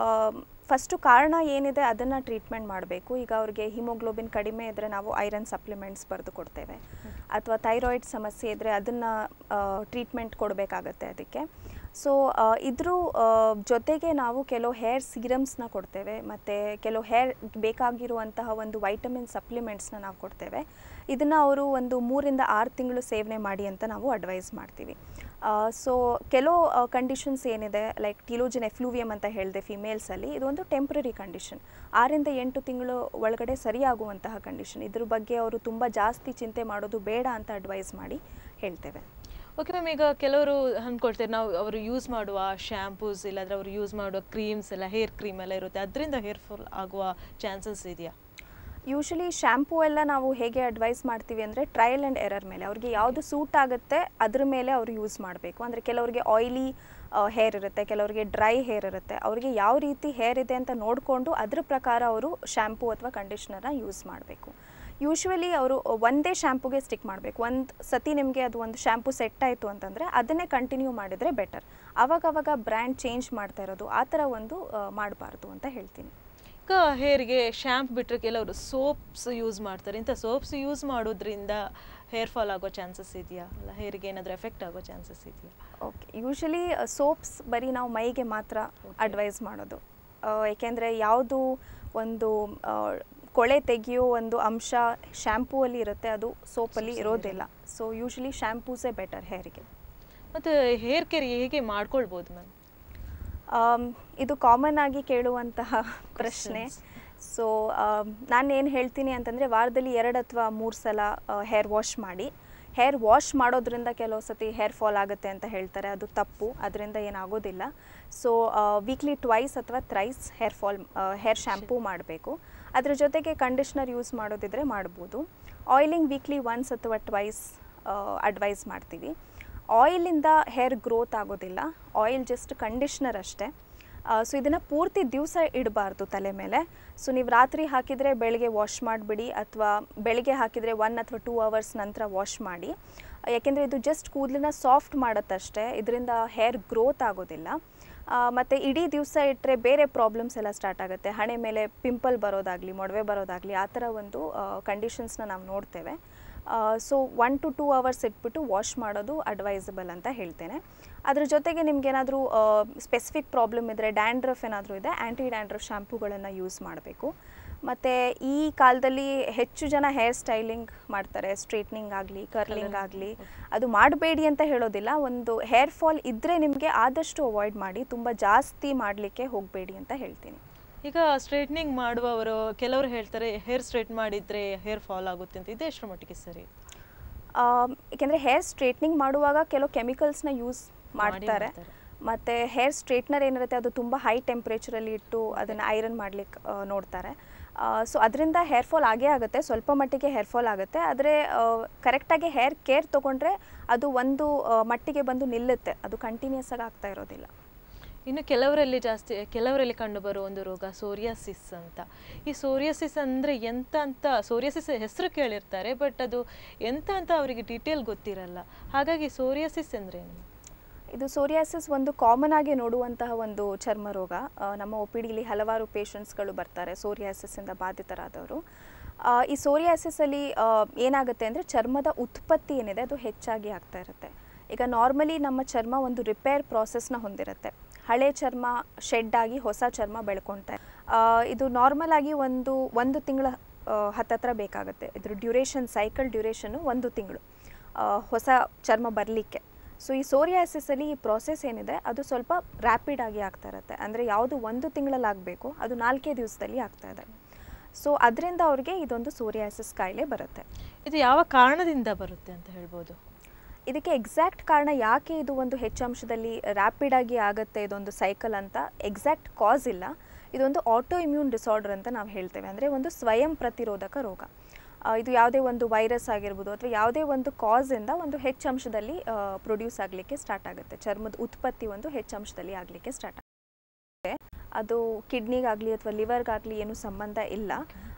ಫಸ್ಟು ಕಾರಣ ಏನಿದೆ ಅದನ್ನು ಟ್ರೀಟ್ಮೆಂಟ್ ಮಾಡಬೇಕು ಈಗ ಅವ್ರಿಗೆ ಹಿಮೋಗ್ಲೋಬಿನ್ ಕಡಿಮೆ ಇದ್ದರೆ ನಾವು ಐರನ್ ಸಪ್ಲಿಮೆಂಟ್ಸ್ ಬರೆದು ಕೊಡ್ತೇವೆ ಅಥವಾ ಥೈರಾಯ್ಡ್ ಸಮಸ್ಯೆ ಇದ್ದರೆ ಅದನ್ನು ಟ್ರೀಟ್ಮೆಂಟ್ ಕೊಡಬೇಕಾಗತ್ತೆ ಅದಕ್ಕೆ ಸೊ ಇದ್ರ ಆ, ಜೊತೆಗೆ ನಾವು ಕೆಲವು ಹೇರ್ ಸೀರಮ್ಸ್ನ ಕೊಡ್ತೇವೆ ಮತ್ತು ಕೆಲವು ಹೇರ್ ಬೇಕಾಗಿರುವಂತಹ ಒಂದು ವೈಟಮಿನ್ ಸಪ್ಲಿಮೆಂಟ್ಸ್ನ ನಾವು ಕೊಡ್ತೇವೆ ಇದನ್ನು ಅವರು ಒಂದು ಮೂರಿಂದ ಆರು ತಿಂಗಳು ಸೇವನೆ ಮಾಡಿ ಅಂತ ನಾವು ಅಡ್ವೈಸ್ ಮಾಡ್ತೀವಿ ಸೊ ಕೆಲವು ಕಂಡೀಷನ್ಸ್ ಏನಿದೆ ಲೈಕ್ ಟಿಲೋಜಿನ್ ಎಫ್ಲೂವಿಯಮ್ ಅಂತ ಹೇಳಿದೆ ಫಿಮೇಲ್ಸಲ್ಲಿ ಇದೊಂದು ಟೆಂಪ್ರರಿ ಕಂಡೀಷನ್ ಆರಿಂದ ಎಂಟು ತಿಂಗಳು ಒಳಗಡೆ ಸರಿಯಾಗುವಂತಹ ಕಂಡೀಷನ್ ಇದ್ರ ಬಗ್ಗೆ ಅವರು ತುಂಬ ಜಾಸ್ತಿ ಚಿಂತೆ ಮಾಡೋದು ಬೇಡ ಅಂತ ಅಡ್ವೈಸ್ ಮಾಡಿ ಹೇಳ್ತೇವೆ ಓಕೆ ಮ್ಯಾಮ್ ಈಗ ಕೆಲವರು ಅಂದ್ಕೊಳ್ತಾರೆ ನಾವು ಅವರು ಯೂಸ್ ಮಾಡುವ ಶ್ಯಾಂಪೂಸ್ ಇಲ್ಲಾಂದ್ರೆ ಅವರು ಯೂಸ್ ಮಾಡುವ ಕ್ರೀಮ್ಸ್ ಎಲ್ಲ ಹೇರ್ ಕ್ರೀಮ್ ಎಲ್ಲ ಇರುತ್ತೆ ಅದರಿಂದ ಹೇರ್ ಫಾಲ್ ಆಗುವ ಚಾನ್ಸಸ್ ಇದೆಯಾ ಯೂಶಲಿ ಶ್ಯಾಂಪೂ ಎಲ್ಲ ನಾವು ಹೇಗೆ ಅಡ್ವೈಸ್ ಮಾಡ್ತೀವಿ ಅಂದರೆ ಟ್ರಯಲ್ ಆ್ಯಂಡ್ ಎರರ್ ಮೇಲೆ ಅವ್ರಿಗೆ ಯಾವುದು ಸೂಟ್ ಆಗುತ್ತೆ ಅದ್ರ ಮೇಲೆ ಅವರು ಯೂಸ್ ಮಾಡಬೇಕು ಅಂದರೆ ಕೆಲವರಿಗೆ ಆಯ್ಲಿ ಹೇರ್ ಇರುತ್ತೆ ಕೆಲವರಿಗೆ ಡ್ರೈ ಹೇರ್ ಇರುತ್ತೆ ಅವರಿಗೆ ಯಾವ ರೀತಿ ಹೇರ್ ಇದೆ ಅಂತ ನೋಡಿಕೊಂಡು ಅದ್ರ ಪ್ರಕಾರ ಅವರು ಶ್ಯಾಂಪೂ ಅಥವಾ ಕಂಡೀಷ್ನರ್ನ ಯೂಸ್ ಮಾಡಬೇಕು ಯೂಶ್ವಲಿ ಅವರು ಒಂದೇ ಶ್ಯಾಂಪೂಗೆ ಸ್ಟಿಕ್ ಮಾಡಬೇಕು ಒಂದು ಸತಿ ನಿಮಗೆ ಅದು ಒಂದು ಶ್ಯಾಂಪೂ ಸೆಟ್ ಆಯಿತು ಅಂತಂದರೆ ಅದನ್ನೇ ಕಂಟಿನ್ಯೂ ಮಾಡಿದರೆ ಬೆಟರ್ ಅವಾಗವಾಗ ಬ್ರ್ಯಾಂಡ್ ಚೇಂಜ್ ಮಾಡ್ತಾ ಇರೋದು ಆ ಥರ ಒಂದು ಮಾಡಬಾರ್ದು ಅಂತ ಹೇಳ್ತೀನಿ ಈಗ ಹೇರಿಗೆ ಶ್ಯಾಂಪ್ ಬಿಟ್ಟರೆ ಕೆಲವರು ಸೋಪ್ಸ್ ಯೂಸ್ ಮಾಡ್ತಾರೆ ಇಂಥ ಸೋಪ್ಸ್ ಯೂಸ್ ಮಾಡೋದ್ರಿಂದ ಹೇರ್ ಫಾಲ್ ಆಗೋ ಚಾನ್ಸಸ್ ಇದೆಯಾ ಅಲ್ಲ ಹೇರಿಗೆ ಏನಾದರೂ ಎಫೆಕ್ಟ್ ಆಗೋ ಚಾನ್ಸಸ್ ಇದೆಯಾ ಓಕೆ ಯೂಶಲಿ ಸೋಪ್ಸ್ ಬರೀ ನಾವು ಮೈಗೆ ಮಾತ್ರ ಅಡ್ವೈಸ್ ಮಾಡೋದು ಏಕೆಂದರೆ ಯಾವುದು ಒಂದು ಆ, ಕೊಳೆ ತೆಗೆಯೋ ಒಂದು ಅಂಶ ಶ್ಯಾಂಪೂವಲ್ಲಿ ಇರುತ್ತೆ ಅದು ಸೋಪಲ್ಲಿ ಇರೋದಿಲ್ಲ ಸೊ ಯೂಶಲಿ ಶ್ಯಾಂಪೂಸೇ ಬೆಟರ್ ಹೇರಿಗೆ ಮತ್ತು ಹೇರ್ ಕೇರ್ ಹೇಗೆ ಮಾಡ್ಕೊಳ್ಬೋದು ಮ್ಯಾಮ್ ಆಮ್, ಇದು ಕಾಮನ್ ಆಗಿ ಕೇಳುವಂತಹ ಪ್ರಶ್ನೆ ಸೊ ನಾನು ಏನು ಹೇಳ್ತೀನಿ ಅಂತಂದರೆ ವಾರದಲ್ಲಿ ಎರಡು ಅಥವಾ ಮೂರು ಸಲ ಹೇರ್ ವಾಶ್ ಮಾಡಿ ಹೇರ್ ವಾಶ್ ಮಾಡೋದ್ರಿಂದ ಕೆಲವು ಸತಿ ಹೇರ್ ಫಾಲ್ ಆಗುತ್ತೆ ಅಂತ ಹೇಳ್ತಾರೆ ಅದು ತಪ್ಪು ಅದರಿಂದ ಏನಾಗೋದಿಲ್ಲ ಸೊ ವೀಕ್ಲಿ ಟ್ವೈಸ್ ಅಥವಾ thrice hair fall hair shampoo ಮಾಡಬೇಕು ಅದ್ರ ಜೊತೆಗೆ ಕಂಡೀಷ್ನರ್ ಯೂಸ್ ಮಾಡೋದಿದ್ರೆ ಮಾಡ್ಬೋದು ಆಯಿಲಿಂಗ್ ವೀಕ್ಲಿ ಒನ್ಸ್ ಅಥವಾ ಟ್ವೈಸ್ ಅಡ್ವೈಸ್ ಮಾಡ್ತೀವಿ ಆಯಿಲಿಂದ ಹೇರ್ ಗ್ರೋತ್ ಆಗೋದಿಲ್ಲ ಆಯಿಲ್ ಜಸ್ಟ್ ಕಂಡೀಷ್ನರ್ ಅಷ್ಟೇ ಸೊ ಇದನ್ನು ಪೂರ್ತಿ ದಿವಸ ಇಡಬಾರ್ದು ತಲೆ ಮೇಲೆ ಸೊ ನೀವು ರಾತ್ರಿ ಹಾಕಿದರೆ ಬೆಳಗ್ಗೆ ವಾಶ್ ಮಾಡಿಬಿಡಿ ಅಥವಾ ಬೆಳಗ್ಗೆ ಹಾಕಿದರೆ ಒನ್ ಅಥವಾ ಟೂ ಅವರ್ಸ್ ನಂತರ ವಾಶ್ ಮಾಡಿ ಯಾಕೆಂದರೆ ಇದು ಜಸ್ಟ್ ಕೂದಲನ್ನ ಸಾಫ್ಟ್ ಮಾಡುತ್ತಷ್ಟೇ ಇದರಿಂದ ಹೇರ್ ಗ್ರೋತ್ ಆಗೋದಿಲ್ಲ ಮತ್ತು ಇಡೀ ದಿವಸ ಇಟ್ಟರೆ ಬೇರೆ ಪ್ರಾಬ್ಲಮ್ಸ್ ಎಲ್ಲ ಸ್ಟಾರ್ಟ್ ಆಗುತ್ತೆ ಹಣೆ ಮೇಲೆ ಪಿಂಪಲ್ ಬರೋದಾಗಲಿ ಮೊಡವೆ ಬರೋದಾಗಲಿ ಆ ಥರ ಒಂದು ಕಂಡೀಷನ್ಸ್ನ ನಾವು ನೋಡ್ತೇವೆ so one to two hours ಇಟ್ಬಿಟ್ಟು ವಾಶ್ ಮಾಡೋದು ಅಡ್ವೈಸಬಲ್ ಅಂತ ಹೇಳ್ತೇನೆ ಅದ್ರ ಜೊತೆಗೆ ನಿಮ್ಗೇನಾದರೂ ಸ್ಪೆಸಿಫಿಕ್ ಪ್ರಾಬ್ಲಮ್ ಇದ್ದರೆ ಡ್ಯಾಂಡ್ರಫ್ ಏನಾದರೂ ಇದೆ ಆ್ಯಂಟಿ ಡ್ಯಾಂಡ್ರಫ್ ಶ್ಯಾಂಪೂಗಳನ್ನು ಯೂಸ್ ಮಾಡಬೇಕು ಮತ್ತು ಈ ಕಾಲದಲ್ಲಿ ಹೆಚ್ಚು ಜನ ಹೇರ್ ಸ್ಟೈಲಿಂಗ್ ಮಾಡ್ತಾರೆ ಸ್ಟ್ರೇಟ್ನಿಂಗ್ ಆಗಲಿ ಕರ್ಲಿಂಗ್ ಆಗಲಿ ಅದು ಮಾಡಬೇಡಿ ಅಂತ ಹೇಳೋದಿಲ್ಲ ಒಂದು ಹೇರ್ ಫಾಲ್ ಇದ್ದರೆ ನಿಮಗೆ ಆದಷ್ಟು ಅವಾಯ್ಡ್ ಮಾಡಿ ತುಂಬ ಜಾಸ್ತಿ ಮಾಡಲಿಕ್ಕೆ ಹೋಗಬೇಡಿ ಅಂತ ಹೇಳ್ತೀನಿ ಈಗ ಸ್ಟ್ರೈಟ್ನಿಂಗ್ ಮಾಡುವವರು ಕೆಲವರು ಹೇಳ್ತಾರೆ ಹೇರ್ ಸ್ಟ್ರೈಟ್ ಮಾಡಿದರೆ ಹೇರ್ ಫಾಲ್ ಆಗುತ್ತೆ ಅಂತ ಇದೆ ಎಷ್ಟರ ಮಟ್ಟಿಗೆ ಸರಿ ಏಕೆಂದರೆ ಹೇರ್ ಸ್ಟ್ರೇಟ್ನಿಂಗ್ ಮಾಡುವಾಗ ಕೆಲವು ಕೆಮಿಕಲ್ಸ್ನ ಯೂಸ್ ಮಾಡ್ತಾರೆ ಮಾಡ್ತಾರೆ. ಮತ್ತು ಹೇರ್ ಸ್ಟ್ರೇಟ್ನರ್ ಏನಿರುತ್ತೆ ಅದು ತುಂಬ ಹೈ ಟೆಂಪ್ರೇಚರಲ್ಲಿ ಇಟ್ಟು ಅದನ್ನು ಐರನ್ ಮಾಡ್ಲಿಕ್ಕೆ ನೋಡ್ತಾರೆ ಸೊ ಅದರಿಂದ ಹೇರ್ ಫಾಲ್ ಆಗೇ ಆಗುತ್ತೆ ಸ್ವಲ್ಪ ಮಟ್ಟಿಗೆ ಹೇರ್ ಫಾಲ್ ಆಗುತ್ತೆ ಆದರೆ ಕರೆಕ್ಟಾಗಿ ಹೇರ್ ಕೇರ್ ತೊಗೊಂಡ್ರೆ ಅದು ಒಂದು ಆ, ಮಟ್ಟಿಗೆ ಬಂದು ನಿಲ್ಲುತ್ತೆ ಅದು ಕಂಟಿನ್ಯೂಸ್ ಆಗಿ ಆಗ್ತಾ ಇರೋದಿಲ್ಲ ಇನ್ನು ಕೆಲವರಲ್ಲಿ ಜಾಸ್ತಿ ಕೆಲವರಲ್ಲಿ ಕಂಡುಬರುವ ಒಂದು ರೋಗ ಸೋರಿಯಾಸಿಸ್ ಅಂತ ಈ ಸೋರಿಯಾಸಿಸ್ ಅಂದರೆ ಎಂತ ಅಂತ ಸೋರಿಯಾಸಿಸ್ ಹೆಸರು ಕೇಳಿರ್ತಾರೆ ಬಟ್ ಅದು ಎಂತ ಅಂತ ಅವರಿಗೆ ಡೀಟೇಲ್ ಗೊತ್ತಿರಲ್ಲ ಹಾಗಾಗಿ ಸೋರಿಯಾಸಿಸ್ ಅಂದ್ರೆ ಏನು ಇದು ಸೋರಿಯಾಸಿಸ್ ಒಂದು ಕಾಮನ್ ಆಗಿ ನೋಡುವಂತಹ ಒಂದು ಚರ್ಮ ರೋಗ ಆ, ನಮ್ಮ ಒ ಪಿ ಡಿಲಿ ಹಲವಾರು ಪೇಷಂಟ್ಸ್ಗಳು ಬರ್ತಾರೆ ಸೋರಿಯಾಸಿಸ್ಸಿಂದ ಬಾಧಿತರಾದವರು ಆ, ಈ ಸೋರಿಯಾಸಿಸಲ್ಲಿ ಏನಾಗುತ್ತೆ ಅಂದರೆ ಚರ್ಮದ ಉತ್ಪತ್ತಿ ಏನಿದೆ ಅದು ಹೆಚ್ಚಾಗಿ ಆಗ್ತಾ ಇರುತ್ತೆ ಈಗ ನಾರ್ಮಲಿ ನಮ್ಮ ಚರ್ಮ ಒಂದು ರಿಪೇರ್ ಪ್ರಾಸೆಸ್ನ ಹೊಂದಿರುತ್ತೆ ಹಳೆ ಚರ್ಮ ಶೆಡ್ ಆಗಿ ಹೊಸ ಚರ್ಮ ಬೆಳ್ಕೊಳ್ತಾ ಆ, ಇದು ನಾರ್ಮಲ್ ಆಗಿ ಒಂದು ಒಂದು ತಿಂಗಳ ಹತ್ತತ್ರ ಬೇಕಾಗುತ್ತೆ ಇದ್ರ ಡ್ಯೂರೇಷನ್ ಸೈಕಲ್ ಡ್ಯೂರೇಷನ್ನು ಒಂದು ತಿಂಗಳು ಆ, ಹೊಸ ಚರ್ಮ ಬರಲಿಕ್ಕೆ ಸೊ ಈ ಸೋರಿಯಾಸಿಸಲ್ಲಿ ಈ ಪ್ರಾಸೆಸ್ ಏನಿದೆ ಅದು ಸ್ವಲ್ಪ ರ್ಯಾಪಿಡ್ ಆಗಿ ಆಗ್ತಾ ಇರುತ್ತೆ ಅಂದರೆ ಯಾವುದು ಒಂದು ತಿಂಗಳಲ್ಲಿ ಆಗಬೇಕು ಅದು ನಾಲ್ಕೇ ದಿವಸದಲ್ಲಿ ಆಗ್ತಾ ಇದೆ ಸೊ ಅದರಿಂದ ಅವ್ರಿಗೆ ಇದೊಂದು ಸೋರಿಯಾಸಿಸ್ ಕಾಯಿಲೆ ಬರುತ್ತೆ ಇದು ಯಾವ ಕಾರಣದಿಂದ ಬರುತ್ತೆ ಅಂತ ಹೇಳ್ಬೋದು ಇದಕ್ಕೆ ಎಕ್ಸಾಕ್ಟ್ ಕಾರಣ ಯಾಕೆ ಇದು ಒಂದು ಹೆಚ್ಚಂಶದಲ್ಲಿ ರ್ಯಾಪಿಡ್ ಆಗಿ ಆಗುತ್ತೆ ಇದೊಂದು ಸೈಕಲ್ ಅಂತ ಎಕ್ಸಾಕ್ಟ್ ಕಾಸ್ ಇಲ್ಲ ಇದೊಂದು ಆಟೋ ಇಮ್ಯೂನ್ ಡಿಸಾರ್ಡರ್ ಅಂತ ನಾವು ಹೇಳ್ತೇವೆ ಅಂದರೆ ಒಂದು ಸ್ವಯಂ ಪ್ರತಿರೋಧಕ ರೋಗ ಆ, ಇದು ಯಾವುದೇ ಒಂದು ವೈರಸ್ ಆಗಿರ್ಬೋದು ಅಥವಾ ಯಾವುದೇ ಒಂದು ಕಾಸಿಂದ ಒಂದು ಹೆಚ್ಚಂಶದಲ್ಲಿ ಪ್ರೊಡ್ಯೂಸ್ ಆಗಲಿಕ್ಕೆ ಸ್ಟಾರ್ಟ್ ಆಗುತ್ತೆ ಚರ್ಮದ ಉತ್ಪತ್ತಿ ಒಂದು ಹೆಚ್ಚಂಶದಲ್ಲಿ ಆಗಲಿಕ್ಕೆ ಸ್ಟಾರ್ಟ್ ಆಗುತ್ತೆ ಅದು ಕಿಡ್ನಿಗಾಗಲಿ ಅಥವಾ ಲಿವರ್ಗಾಗಲಿ ಏನು ಸಂಬಂಧ ಇಲ್ಲ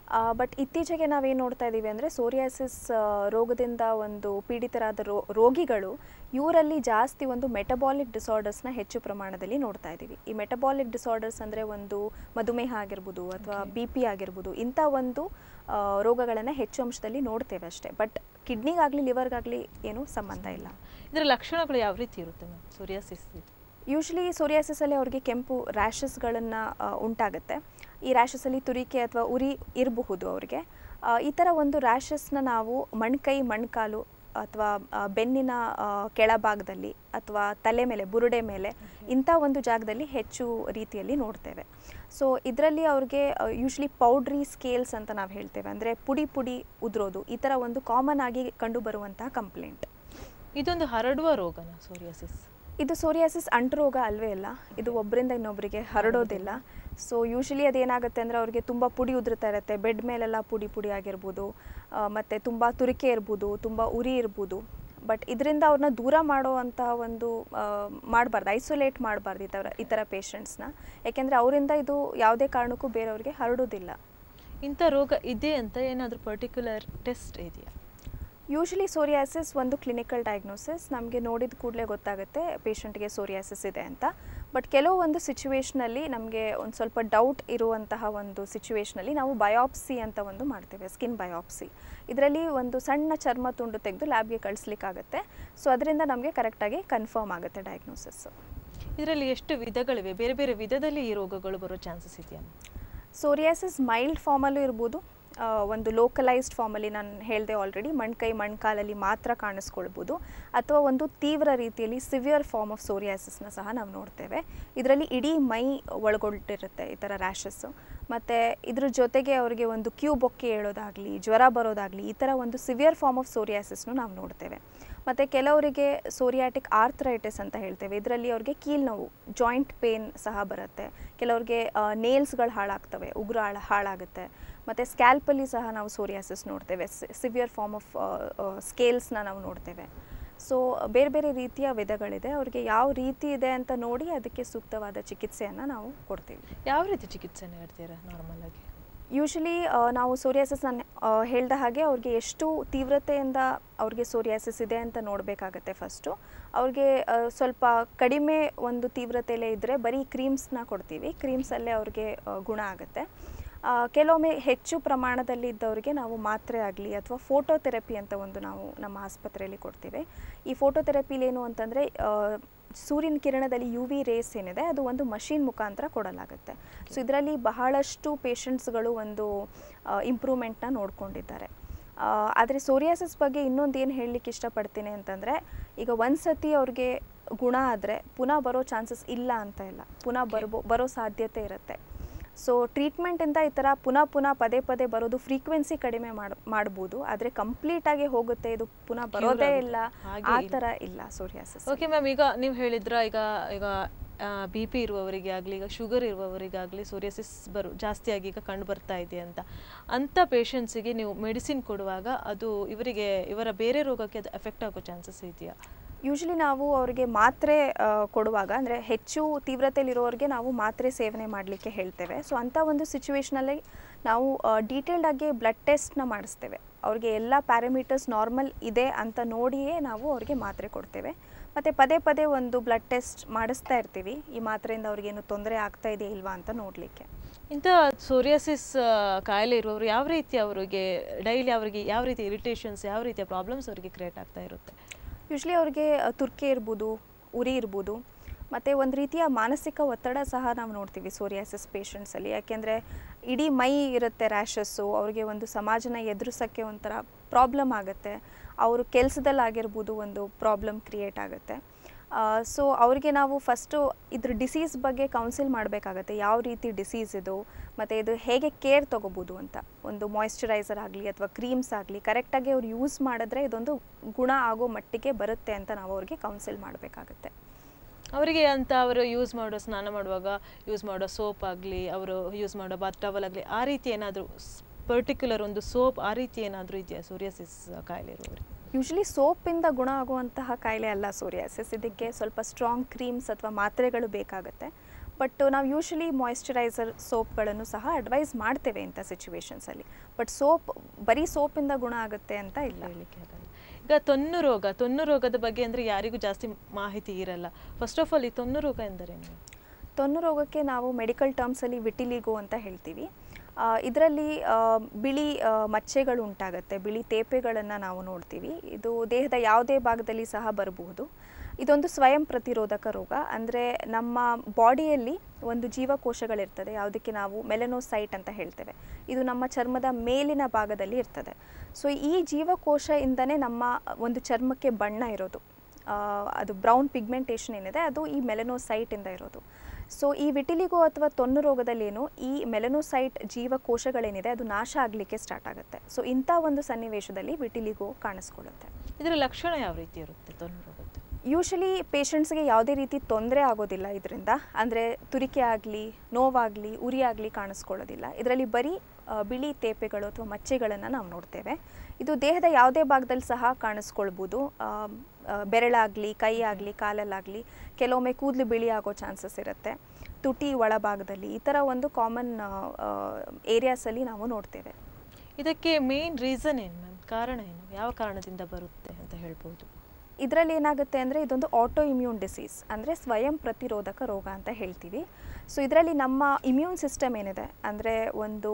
ಬಟ್ ಇತ್ತೀಚೆಗೆ ನಾವೇನು ನೋಡ್ತಾ ಇದ್ದೀವಿ ಅಂದರೆ ಸೋರಿಯಾಸಿಸ್ ರೋಗದಿಂದ ಒಂದು ಪೀಡಿತರಾದ ರೋ ರೋಗಿಗಳು ಇವರಲ್ಲಿ ಜಾಸ್ತಿ ಒಂದು ಮೆಟಬಾಲಿಕ್ ಡಿಸಾರ್ಡರ್ಸ್ನ ಹೆಚ್ಚು ಪ್ರಮಾಣದಲ್ಲಿ ನೋಡ್ತಾ ಇದ್ದೀವಿ ಈ ಮೆಟಬಾಲಿಕ್ ಡಿಸಾರ್ಡರ್ಸ್ ಅಂದರೆ ಒಂದು ಮಧುಮೇಹ ಆಗಿರ್ಬೋದು ಅಥವಾ ಬಿ ಪಿ ಆಗಿರ್ಬೋದು ಇಂಥ ಒಂದು ರೋಗಗಳನ್ನು ಹೆಚ್ಚು ಅಂಶದಲ್ಲಿ ನೋಡ್ತೇವೆ ಅಷ್ಟೇ ಬಟ್ ಕಿಡ್ನಿಗಾಗಲಿ ಲಿವರ್ಗಾಗಲಿ ಏನೂ ಸಂಬಂಧ ಇಲ್ಲ ಇದರ ಲಕ್ಷಣಗಳು ಯಾವ ರೀತಿ ಇರುತ್ತೆ ಮ್ಯಾಮ್ ಸೋರಿಯಾಸಿಸ್ ಯೂಶ್ವಲಿ ಸೋರಿಯಾಸಿಸಲ್ಲಿ ಅವ್ರಿಗೆ ಕೆಂಪು ರ್ಯಾಷಸ್ಗಳನ್ನು ಉಂಟಾಗುತ್ತೆ ಈ ರ್ಯಾಷಸಲ್ಲಿ ತುರಿಕೆ ಅಥವಾ ಉರಿ ಇರಬಹುದು ಅವ್ರಿಗೆ ಆ, ಈ ಥರ ಒಂದು ರ್ಯಾಷಸ್ನ ನಾವು ಮಣ್ಕೈ ಮಣ್ಕಾಲು ಅಥವಾ ಆ, ಬೆನ್ನಿನ ಆ, ಕೆಳಭಾಗದಲ್ಲಿ ಅಥವಾ ತಲೆ ಮೇಲೆ ಬುರುಡೆ ಮೇಲೆ ಇಂಥ ಒಂದು ಜಾಗದಲ್ಲಿ ಹೆಚ್ಚು ರೀತಿಯಲ್ಲಿ ನೋಡ್ತೇವೆ ಸೊ ಇದರಲ್ಲಿ ಅವ್ರಿಗೆ ಯೂಶ್ವಲಿ ಪೌಡ್ರಿ ಸ್ಕೇಲ್ಸ್ ಅಂತ ನಾವು ಹೇಳ್ತೇವೆ ಅಂದರೆ ಪುಡಿ ಪುಡಿ ಉದುರೋದು ಈ ಥರ ಒಂದು ಕಾಮನ್ ಆಗಿ ಕಂಡುಬರುವಂತಹ ಕಂಪ್ಲೇಂಟ್ ಇದೊಂದು ಹರಡುವ ರೋಗನ ಸೋರಿಯಾಸಿಸ್ ಇದು ಸೋರಿಯಾಸಿಸ್ ಅಂಟುರೋಗ ಅಲ್ವೇ ಅಲ್ಲ ಇದು ಒಬ್ಬರಿಂದ ಇನ್ನೊಬ್ಬರಿಗೆ ಹರಡೋದಿಲ್ಲ ಸೊ ಯೂಶಲಿ ಅದೇನಾಗುತ್ತೆ ಅಂದರೆ ಅವ್ರಿಗೆ ತುಂಬ ಪುಡಿ ಉದುರ್ತಾ ಇರುತ್ತೆ ಬೆಡ್ ಮೇಲೆಲ್ಲ ಪುಡಿ ಪುಡಿ ಆಗಿರ್ಬೋದು ಆ, ಮತ್ತು ತುಂಬ ತುರಿಕೆ ಇರ್ಬೋದು ತುಂಬ ಉರಿ ಇರ್ಬೋದು ಬಟ್ ಇದರಿಂದ ಅವ್ರನ್ನ ದೂರ ಮಾಡೋ ಅಂತಹ ಒಂದು ಮಾಡಬಾರ್ದು ಐಸೋಲೇಟ್ ಮಾಡಬಾರ್ದು ಈ ಥರ ಈ ಥರ ಪೇಷಂಟ್ಸ್ನ ಯಾಕೆಂದರೆ ಅವರಿಂದ ಇದು ಯಾವುದೇ ಕಾರಣಕ್ಕೂ ಬೇರೆಯವ್ರಿಗೆ ಹರಡೋದಿಲ್ಲ ಇಂಥ ರೋಗ ಇದೆ ಅಂತ ಏನಾದರೂ ಪರ್ಟಿಕ್ಯುಲರ್ ಟೆಸ್ಟ್ ಇದೆಯಾ ಯೂಶಲಿ ಸೋರಿಯಾಸಿಸ್ ಒಂದು ಕ್ಲಿನಿಕಲ್ ಡಯಾಗ್ನೋಸಿಸ್ ನಮಗೆ ನೋಡಿದ ಕೂಡಲೇ ಗೊತ್ತಾಗುತ್ತೆ ಪೇಷಂಟ್ಗೆ ಸೋರಿಯಾಸಿಸ್ ಇದೆ ಅಂತ ಬಟ್ ಕೆಲವೊಂದು ಸಿಚುವೇಶ್ನಲ್ಲಿ ನಮಗೆ ಒಂದು ಸ್ವಲ್ಪ ಡೌಟ್ ಇರುವಂತಹ ಒಂದು ಸಿಚುವೇಶ್ನಲ್ಲಿ ನಾವು ಬಯಾಪ್ಸಿ ಅಂತ ಒಂದು ಮಾಡ್ತೇವೆ ಸ್ಕಿನ್ ಬಯಾಪ್ಸಿ ಇದರಲ್ಲಿ ಒಂದು ಸಣ್ಣ ಚರ್ಮ ತುಂಡು ತೆಗೆದು ಲ್ಯಾಬ್ಗೆ ಕಳಿಸ್ಲಿಕ್ಕಾಗುತ್ತೆ ಸೊ ಅದರಿಂದ ನಮಗೆ ಕರೆಕ್ಟಾಗಿ ಕನ್ಫರ್ಮ್ ಆಗುತ್ತೆ ಡಯಾಗ್ನೋಸಿಸ್ಸು ಇದರಲ್ಲಿ ಎಷ್ಟು ವಿಧಗಳಿವೆ ಬೇರೆ ಬೇರೆ ವಿಧದಲ್ಲಿ ಈ ರೋಗಗಳು ಬರೋ ಚಾನ್ಸಸ್ ಇದೆಯಾ ಸೋರಿಯಾಸಿಸ್ ಮೈಲ್ಡ್ ಫಾರ್ಮಲ್ಲೂ ಇರ್ಬೋದು ಆ, ಒಂದು ಲೋಕಲೈಸ್ಡ್ ಫಾರ್ಮಲ್ಲಿ ನಾನು ಹೇಳಿದೆ ಆಲ್ರೆಡಿ ಮಣ್ಕೈ ಮಣ್ಕಾಲಲ್ಲಿ ಮಾತ್ರ ಕಾಣಿಸ್ಕೊಳ್ಬೋದು ಅಥವಾ ಒಂದು ತೀವ್ರ ರೀತಿಯಲ್ಲಿ ಸಿವಿಯರ್ ಫಾರ್ಮ್ ಆಫ್ ಸೋರಿಯಾಸಿಸ್ನ ಸಹ ನಾವು ನೋಡ್ತೇವೆ ಇದರಲ್ಲಿ ಇಡೀ ಮೈ ಒಳಗೊಂಡಿರುತ್ತೆ ಈ ಥರ ರ್ಯಾಷಸ್ಸು ಮತ್ತು ಇದ್ರ ಜೊತೆಗೆ ಅವರಿಗೆ ಒಂದು ಕ್ಯೂ ಬೊಕ್ಕೆ ಹೇಳೋದಾಗಲಿ ಜ್ವರ ಬರೋದಾಗಲಿ ಈ ಥರ ಒಂದು ಸಿವಿಯರ್ ಫಾರ್ಮ್ ಆಫ್ ಸೋರಿಯಾಸಿಸ್ನು ನಾವು ನೋಡ್ತೇವೆ ಮತ್ತು ಕೆಲವರಿಗೆ ಸೋರಿಯಾಟಿಕ್ ಆರ್ಥರೈಟಿಸ್ ಅಂತ ಹೇಳ್ತೇವೆ ಇದರಲ್ಲಿ ಅವ್ರಿಗೆ ಕೀಲ್ ನೋವು ಜಾಯಿಂಟ್ ಪೇನ್ ಸಹ ಬರುತ್ತೆ ಕೆಲವ್ರಿಗೆ ನೇಲ್ಸ್ಗಳು ಹಾಳಾಗ್ತವೆ ಉಗುರು ಹಾಳ ಹಾಳಾಗುತ್ತೆ ಮತ್ತು ಸ್ಕ್ಯಾಲ್ಪಲ್ಲಿ ಸಹ ನಾವು ಸೋರಿಯಾಸಿಸ್ ನೋಡ್ತೇವೆ ಸಿವಿಯರ್ ಫಾರ್ಮ್ ಆಫ್ ಸ್ಕೇಲ್ಸ್ನ ನಾವು ನೋಡ್ತೇವೆ ಸೊ ಬೇರೆ ಬೇರೆ ರೀತಿಯ ವಿಧಗಳಿದೆ ಅವ್ರಿಗೆ ಯಾವ ರೀತಿ ಇದೆ ಅಂತ ನೋಡಿ ಅದಕ್ಕೆ ಸೂಕ್ತವಾದ ಚಿಕಿತ್ಸೆಯನ್ನು ನಾವು ಕೊಡ್ತೀವಿ ಯಾವ ರೀತಿ ಚಿಕಿತ್ಸೆ ನೀಡ್ತೀರಾ ನಾರ್ಮಲ್ ಆಗಿ ಯೂಶಲಿ ನಾವು ಸೋರಿಯಾಸಿಸ್ ನಾನು ಹೇಳ್ದ ಹಾಗೆ ಅವ್ರಿಗೆ ಎಷ್ಟು ತೀವ್ರತೆಯಿಂದ ಅವ್ರಿಗೆ ಸೋರಿಯಾಸಿಸ್ ಇದೆ ಅಂತ ನೋಡಬೇಕಾಗತ್ತೆ ಫಸ್ಟು ಅವ್ರಿಗೆ ಆ, ಸ್ವಲ್ಪ ಕಡಿಮೆ ಒಂದು ತೀವ್ರತೆಯಲ್ಲೇ ಇದ್ದರೆ ಬರೀ ಕ್ರೀಮ್ಸ್ನ ಕೊಡ್ತೀವಿ ಕ್ರೀಮ್ಸಲ್ಲೇ ಅವ್ರಿಗೆ ಆ, ಗುಣ ಆಗುತ್ತೆ ಆ, ಕೆಲವೊಮ್ಮೆ ಹೆಚ್ಚು ಪ್ರಮಾಣದಲ್ಲಿ ಇದ್ದವ್ರಿಗೆ ನಾವು ಮಾತ್ರೆ ಆಗಲಿ ಅಥವಾ ಫೋಟೋಥೆರಪಿ ಅಂತ ಒಂದು ನಾವು ನಮ್ಮ ಆಸ್ಪತ್ರೆಯಲ್ಲಿ ಕೊಡ್ತೀವಿ ಈ ಫೋಟೋಥೆರಪಿಲಿ ಏನು ಅಂತಂದರೆ ಸೂರ್ಯನ ಕಿರಣದಲ್ಲಿ ಯು ವಿ ರೇಸ್ ಏನಿದೆ ಅದು ಒಂದು ಮಷೀನ್ ಮುಖಾಂತರ ಕೊಡಲಾಗುತ್ತೆ ಸೊ ಇದರಲ್ಲಿ ಬಹಳಷ್ಟು ಪೇಷಂಟ್ಸ್ಗಳು ಒಂದು ಇಂಪ್ರೂವ್ಮೆಂಟ್ನ ನೋಡ್ಕೊಂಡಿದ್ದಾರೆ ಆದರೆ ಸೋರಿಯಾಸಿಸ್ ಬಗ್ಗೆ ಇನ್ನೊಂದು ಏನು ಹೇಳಲಿಕ್ಕೆ ಇಷ್ಟಪಡ್ತೀನಿ ಅಂತಂದರೆ ಈಗ ಒಂದು ಸತಿ ಅವ್ರಿಗೆ ಗುಣ ಆದರೆ ಪುನಃ ಬರೋ ಚಾನ್ಸಸ್ ಇಲ್ಲ ಅಂತ ಇಲ್ಲ ಪುನಃ ಬರ್ಬೋ ಬರೋ ಸಾಧ್ಯತೆ ಇರುತ್ತೆ ಸೊ ಟ್ರೀಟ್ಮೆಂಟಿಂದ ಈ ಥರ ಪುನಃ ಪುನಃ ಪದೇ ಪದೇ ಬರೋದು ಫ್ರೀಕ್ವೆನ್ಸಿ ಕಡಿಮೆ ಮಾಡ್ ಮಾಡ್ಬೋದು ಆದರೆ ಕಂಪ್ಲೀಟಾಗಿ ಹೋಗುತ್ತೆ ಇದು ಪುನಃ ಬರೋದೇ ಆಗುತ್ತೆ. ಇಲ್ಲ ಹಾಗೆ ಆ ಇಲ್ಲ. ಥರ ಇಲ್ಲ ಸೋರಿಯಾಸಿಸ್ ಓಕೆ ಮ್ಯಾಮ್ ಈಗ ನೀವು ಹೇಳಿದ್ರ ಈಗ ಈಗ ಬಿ ಪಿ ಇರುವವರಿಗೆ ಆಗಲಿ ಈಗ ಶುಗರ್ ಇರುವವರಿಗಾಗಲಿ ಸೋರಿಯಾಸಿಸ್ ಬರು ಜಾಸ್ತಿಯಾಗಿ ಈಗ ಕಂಡು ಬರ್ತಾ ಇದೆ ಅಂತ ಅಂಥ ಪೇಷಂಟ್ಸಿಗೆ ನೀವು ಮೆಡಿಸಿನ್ ಕೊಡುವಾಗ ಅದು ಇವರಿಗೆ ಇವರ ಬೇರೆ ರೋಗಕ್ಕೆ ಅದು ಎಫೆಕ್ಟ್ ಆಗೋ ಚಾನ್ಸಸ್ ಇದೆಯಾ ಯೂಶಲಿ ನಾವು ಅವರಿಗೆ ಮಾತ್ರೆ ಆ, ಕೊಡುವಾಗ ಅಂದರೆ ಹೆಚ್ಚು ತೀವ್ರತೆಯಲ್ಲಿರೋರಿಗೆ ನಾವು ಮಾತ್ರೆ ಸೇವನೆ ಮಾಡಲಿಕ್ಕೆ ಹೇಳ್ತೇವೆ ಸೊ ಅಂಥ ಒಂದು ಸಿಚುವೇಶ್ನಲ್ಲಿ ನಾವು ಡೀಟೇಲ್ಡ್ ಆಗಿ ಬ್ಲಡ್ ಟೆಸ್ಟ್ನ ಮಾಡಿಸ್ತೇವೆ ಅವ್ರಿಗೆ ಎಲ್ಲ ಪ್ಯಾರಾಮೀಟರ್ಸ್ ನಾರ್ಮಲ್ ಇದೆ ಅಂತ ನೋಡಿಯೇ ನಾವು ಅವ್ರಿಗೆ ಮಾತ್ರೆ ಕೊಡ್ತೇವೆ ಮತ್ತು ಪದೇ ಪದೇ ಒಂದು ಬ್ಲಡ್ ಟೆಸ್ಟ್ ಮಾಡಿಸ್ತಾ ಇರ್ತೀವಿ ಈ ಮಾತ್ರೆಯಿಂದ ಅವ್ರಿಗೇನು ತೊಂದರೆ ಆಗ್ತಾ ಇದೆ ಇಲ್ವಾ ಅಂತ ನೋಡಲಿಕ್ಕೆ ಇಂಥ ಸೋರಿಯಾಸಿಸ್ ಕಾಯಿಲೆ ಇರುವವರು ಯಾವ ರೀತಿ ಅವರಿಗೆ ಡೈಲಿ ಅವರಿಗೆ ಯಾವ ರೀತಿ ಇರಿಟೇಷನ್ಸ್ ಯಾವ ರೀತಿಯ ಪ್ರಾಬ್ಲಮ್ಸ್ ಅವರಿಗೆ ಕ್ರಿಯೇಟ್ ಆಗ್ತಾ ಇರುತ್ತೆ ಯೂಶ್ವಲಿ ಅವ್ರಿಗೆ ಅ, ತುರ್ಕೆ ಇರ್ಬೋದು ಉರಿ ಇರ್ಬೋದು ಮತ್ತು ಒಂದು ರೀತಿಯ ಮಾನಸಿಕ ಒತ್ತಡ ಸಹ ನಾವು ನೋಡ್ತೀವಿ ಸೋರಿಯಾಸಿಸ್ ಪೇಷಂಟ್ಸಲ್ಲಿ ಯಾಕೆಂದರೆ ಇಡೀ ಮೈ ಇರುತ್ತೆ ರ್ಯಾಷಸ್ಸು ಅವ್ರಿಗೆ ಒಂದು ಸಮಾಜನ ಎದುರಿಸೋಕ್ಕೆ ಒಂಥರ ಪ್ರಾಬ್ಲಮ್ ಆಗುತ್ತೆ ಅವರು ಕೆಲಸದಲ್ಲಾಗಿರ್ಬೋದು ಒಂದು ಪ್ರಾಬ್ಲಮ್ ಕ್ರಿಯೇಟ್ ಆಗುತ್ತೆ ಸೊ ಅವ್ರಿಗೆ ನಾವು ಫಸ್ಟು ಇದ್ರ ಡಿಸೀಸ್ ಬಗ್ಗೆ ಕೌನ್ಸಿಲ್ ಮಾಡಬೇಕಾಗತ್ತೆ ಯಾವ ರೀತಿ ಡಿಸೀಸ್ ಇದು ಮತ್ತು ಇದು ಹೇಗೆ ಕೇರ್ ತೊಗೋಬೋದು ಅಂತ ಒಂದು ಮಾಯ್ಶ್ಚರೈಸರ್ ಆಗಲಿ ಅಥವಾ ಕ್ರೀಮ್ಸ್ ಆಗಲಿ ಕರೆಕ್ಟಾಗಿ ಅವ್ರು ಯೂಸ್ ಮಾಡಿದ್ರೆ ಇದೊಂದು ಗುಣ ಆಗೋ ಮಟ್ಟಿಗೆ ಬರುತ್ತೆ ಅಂತ ನಾವು ಅವ್ರಿಗೆ ಕೌನ್ಸಿಲ್ ಮಾಡಬೇಕಾಗತ್ತೆ ಅವರಿಗೆ ಅಂತ ಅವರು ಯೂಸ್ ಮಾಡೋ ಸ್ನಾನ ಮಾಡುವಾಗ ಯೂಸ್ ಮಾಡೋ ಸೋಪ್ ಆಗಲಿ ಅವರು ಯೂಸ್ ಮಾಡೋ ಬಾತ್ ಟವಲ್ ಆಗಲಿ ಆ ರೀತಿ ಏನಾದರೂ ಪರ್ಟಿಕ್ಯುಲರ್ ಒಂದು ಸೋಪ್ ಆ ರೀತಿ ಏನಾದರೂ ಇದೆಯಾ ಸೋರಿಯಾಸಿಸ್ ಕಾಯಿಲೆ ಇರುವವರಿಗೆ ಯೂಶ್ವಲಿ ಸೋಪಿಂದ ಗುಣ ಆಗುವಂತಹ ಕಾಯಿಲೆ ಅಲ್ಲ ಸೋರಿಯಾಸಿಸ್ ಇದಕ್ಕೆ ಸ್ವಲ್ಪ ಸ್ಟ್ರಾಂಗ್ ಕ್ರೀಮ್ಸ್ ಅಥವಾ ಮಾತ್ರೆಗಳು ಬೇಕಾಗುತ್ತೆ ಬಟ್ ನಾವು ಯೂಶಲಿ ಮಾಯಿಶ್ಚರೈಸರ್ ಸೋಪ್ಗಳನ್ನು ಸಹ ಅಡ್ವೈಸ್ ಮಾಡ್ತೇವೆ ಇಂಥ ಸಿಚುವೇಶನ್ಸಲ್ಲಿ ಬಟ್ ಸೋಪ್ ಬರೀ ಸೋಪಿಂದ ಗುಣ ಆಗುತ್ತೆ ಅಂತ ಇಲ್ಲ ಹೇಳಲಿಕ್ಕೆ ಆಗಲ್ಲ ಈಗ ತೊನ್ನು ರೋಗ ತೊನ್ನು ರೋಗದ ಬಗ್ಗೆ ಅಂದರೆ ಯಾರಿಗೂ ಜಾಸ್ತಿ ಮಾಹಿತಿ ಇರಲ್ಲ ಫಸ್ಟ್ ಆಫ್ ಆಲ್ ಈ ತೊನ್ನು ರೋಗ ಎಂದರೇನು ತೊನ್ನು ರೋಗಕ್ಕೆ ನಾವು ಮೆಡಿಕಲ್ ಟರ್ಮ್ಸಲ್ಲಿ ವಿಟಿಲಿಗೋ ಅಂತ ಹೇಳ್ತೀವಿ ಇದರಲ್ಲಿ ಬಿಳಿ ಆ, ಮಚ್ಚೆಗಳು ಉಂಟಾಗುತ್ತೆ ಬಿಳಿ ತೇಪೆಗಳನ್ನು ನಾವು ನೋಡ್ತೀವಿ ಇದು ದೇಹದ ಯಾವುದೇ ಭಾಗದಲ್ಲಿ ಸಹ ಬರಬಹುದು ಇದೊಂದು ಸ್ವಯಂ ಪ್ರತಿರೋಧಕ ರೋಗ ಅಂದರೆ ನಮ್ಮ ಬಾಡಿಯಲ್ಲಿ ಒಂದು ಜೀವಕೋಶಗಳಿರ್ತದೆ ಯಾವುದಕ್ಕೆ ನಾವು ಮೆಲನೋಸೈಟ್ ಅಂತ ಹೇಳ್ತೇವೆ ಇದು ನಮ್ಮ ಚರ್ಮದ ಮೇಲಿನ ಭಾಗದಲ್ಲಿ ಇರ್ತದೆ ಸೊ ಈ ಜೀವಕೋಶದಿಂದನೇ ನಮ್ಮ ಒಂದು ಚರ್ಮಕ್ಕೆ ಬಣ್ಣ ಇರೋದು ಆ, ಅದು ಬ್ರೌನ್ ಪಿಗ್ಮೆಂಟೇಷನ್ ಏನಿದೆ ಅದು ಈ ಮೆಲನೋಸೈಟಿಂದ ಇರೋದು ಸೊ ಈ ವಿಟಿಲಿಗೋ ಅಥವಾ ತೊನ್ನು ರೋಗದಲ್ಲಿ ಏನು ಈ ಮೆಲನೋಸೈಟ್ ಜೀವಕೋಶಗಳೇನಿದೆ ಅದು ನಾಶ ಆಗಲಿಕ್ಕೆ ಸ್ಟಾರ್ಟ್ ಆಗುತ್ತೆ ಸೊ ಇಂಥ ಒಂದು ಸನ್ನಿವೇಶದಲ್ಲಿ ವಿಟಿಲಿಗೋ ಕಾಣಿಸ್ಕೊಳ್ಳುತ್ತೆ ಇದರ ಲಕ್ಷಣ ಯಾವ ರೀತಿ ಇರುತ್ತೆ ತೊನ್ನು ರೋಗದ್ದು ಯೂಶಲಿ ಪೇಷಂಟ್ಸ್ಗೆ ಯಾವುದೇ ರೀತಿ ತೊಂದರೆ ಆಗೋದಿಲ್ಲ ಇದರಿಂದ ಅಂದರೆ ತುರಿಕೆ ಆಗಲಿ ನೋವಾಗಲಿ ಉರಿ ಆಗಲಿ ಕಾಣಿಸ್ಕೊಳ್ಳೋದಿಲ್ಲ ಇದರಲ್ಲಿ ಬರೀ ಆ, ಬಿಳಿ ತೇಪೆಗಳು ಅಥವಾ ಮಚ್ಚೆಗಳನ್ನು ನಾವು ನೋಡ್ತೇವೆ ಇದು ದೇಹದ ಯಾವುದೇ ಭಾಗದಲ್ಲಿ ಸಹ ಕಾಣಿಸ್ಕೊಳ್ಬೋದು ಆ, ಆ, ಬೆರಳಾಗಲಿ ಕೈ ಆಗಲಿ ಕಾಲಲ್ಲಾಗಲಿ ಕೆಲವೊಮ್ಮೆ ಕೂದಲು ಬಿಳಿ ಆಗೋ ಚಾನ್ಸಸ್ ಇರುತ್ತೆ ತುಟಿ ಒಳಭಾಗದಲ್ಲಿ ಈ ಥರ ಒಂದು ಕಾಮನ್ ಏರಿಯಾಸಲ್ಲಿ ನಾವು ನೋಡ್ತೇವೆ ಇದಕ್ಕೆ ಮೇನ್ ರೀಸನ್ ಏನು ಮ್ಯಾಮ್ ಕಾರಣ ಏನು ಯಾವ ಕಾರಣದಿಂದ ಬರುತ್ತೆ ಅಂತ ಹೇಳ್ಬೋದು ಇದರಲ್ಲಿ ಏನಾಗುತ್ತೆ ಅಂದರೆ ಇದೊಂದು ಆಟೋ ಇಮ್ಯೂನ್ ಡಿಸೀಸ್ ಅಂದರೆ ಸ್ವಯಂ ಪ್ರತಿರೋಧಕ ರೋಗ ಅಂತ ಹೇಳ್ತೀವಿ ಸೊ ಇದರಲ್ಲಿ ನಮ್ಮ ಇಮ್ಯೂನ್ ಸಿಸ್ಟಮ್ ಏನಿದೆ ಅಂದರೆ ಒಂದು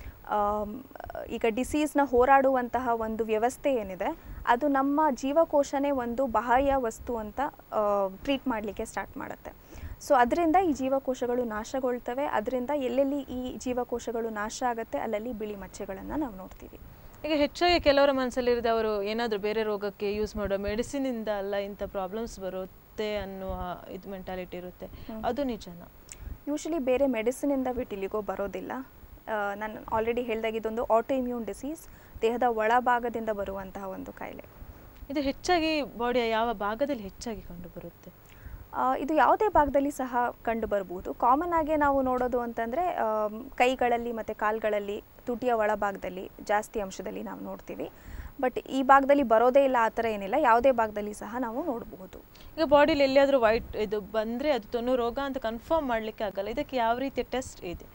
ಆಮ್, ಈಗ ಡಿಸೀಸ್ನ ಹೋರಾಡುವಂತಹ ಒಂದು ವ್ಯವಸ್ಥೆ ಏನಿದೆ ಅದು ನಮ್ಮ ಜೀವಕೋಶನೇ ಒಂದು ಬಾಹ್ಯ ವಸ್ತು ಅಂತ ಟ್ರೀಟ್ ಮಾಡಲಿಕ್ಕೆ ಸ್ಟಾರ್ಟ್ ಮಾಡುತ್ತೆ ಸೊ ಅದರಿಂದ ಈ ಜೀವಕೋಶಗಳು ನಾಶಗೊಳ್ತವೆ ಅದರಿಂದ ಎಲ್ಲೆಲ್ಲಿ ಈ ಜೀವಕೋಶಗಳು ನಾಶ ಆಗುತ್ತೆ ಅಲ್ಲಲ್ಲಿ ಬಿಳಿ ಮಚ್ಚೆಗಳನ್ನು ನಾವು ನೋಡ್ತೀವಿ ಈಗ ಹೆಚ್ಚಾಗಿ ಕೆಲವರ ಮನಸ್ಸಲ್ಲಿರೋದು ಅವರು ಏನಾದರೂ ಬೇರೆ ರೋಗಕ್ಕೆ ಯೂಸ್ ಮಾಡೋ ಮೆಡಿಸಿನಿಂದ ಅಲ್ಲ ಇಂಥ ಪ್ರಾಬ್ಲಮ್ಸ್ ಬರುತ್ತೆ ಅನ್ನುವ ಇದು ಮೆಂಟಾಲಿಟಿ ಇರುತ್ತೆ ಅದು ನಿಜನಾ ಯೂಶಲಿ ಬೇರೆ ಮೆಡಿಸಿನಿಂದ ವಿಟಿಲಿಗೋ ಬರೋದಿಲ್ಲ ಆ, ನಾನು ಆಲ್ರೆಡಿ ಹೇಳಿದಾಗ ಇದೊಂದು ಆಟೋ ಇಮ್ಯೂನ್ ಡಿಸೀಸ್ ದೇಹದ ಒಳಭಾಗದಿಂದ ಬರುವಂತಹ ಒಂದು ಕಾಯಿಲೆ ಇದು ಹೆಚ್ಚಾಗಿ ಬಾಡಿಯ ಯಾವ ಭಾಗದಲ್ಲಿ ಹೆಚ್ಚಾಗಿ ಕಂಡು ಬರುತ್ತೆ ಆ, ಇದು ಯಾವುದೇ ಭಾಗದಲ್ಲಿ ಸಹ ಕಂಡು ಬರ್ಬೋದು ಕಾಮನ್ ಆಗಿ ನಾವು ನೋಡೋದು ಅಂತಂದರೆ ಕೈಗಳಲ್ಲಿ ಮತ್ತು ಕಾಲುಗಳಲ್ಲಿ ತುಟಿಯ ಒಳಭಾಗದಲ್ಲಿ ಜಾಸ್ತಿ ಅಂಶದಲ್ಲಿ ನಾವು ನೋಡ್ತೀವಿ ಬಟ್ ಈ ಭಾಗದಲ್ಲಿ ಬರೋದೇ ಇಲ್ಲ ಆ ಥರ ಏನಿಲ್ಲ ಯಾವುದೇ ಭಾಗದಲ್ಲಿ ಸಹ ನಾವು ನೋಡಬಹುದು ಈಗ ಬಾಡಿಲಿ ಎಲ್ಲಿಯಾದರೂ ವೈಟ್ ಇದು ಬಂದರೆ ಅದು ತೊನ್ನು ರೋಗ ಅಂತ ಕನ್ಫರ್ಮ್ ಮಾಡಲಿಕ್ಕೆ ಆಗಲ್ಲ ಇದಕ್ಕೆ ಯಾವ ರೀತಿಯ ಟೆಸ್ಟ್ ಇದೆ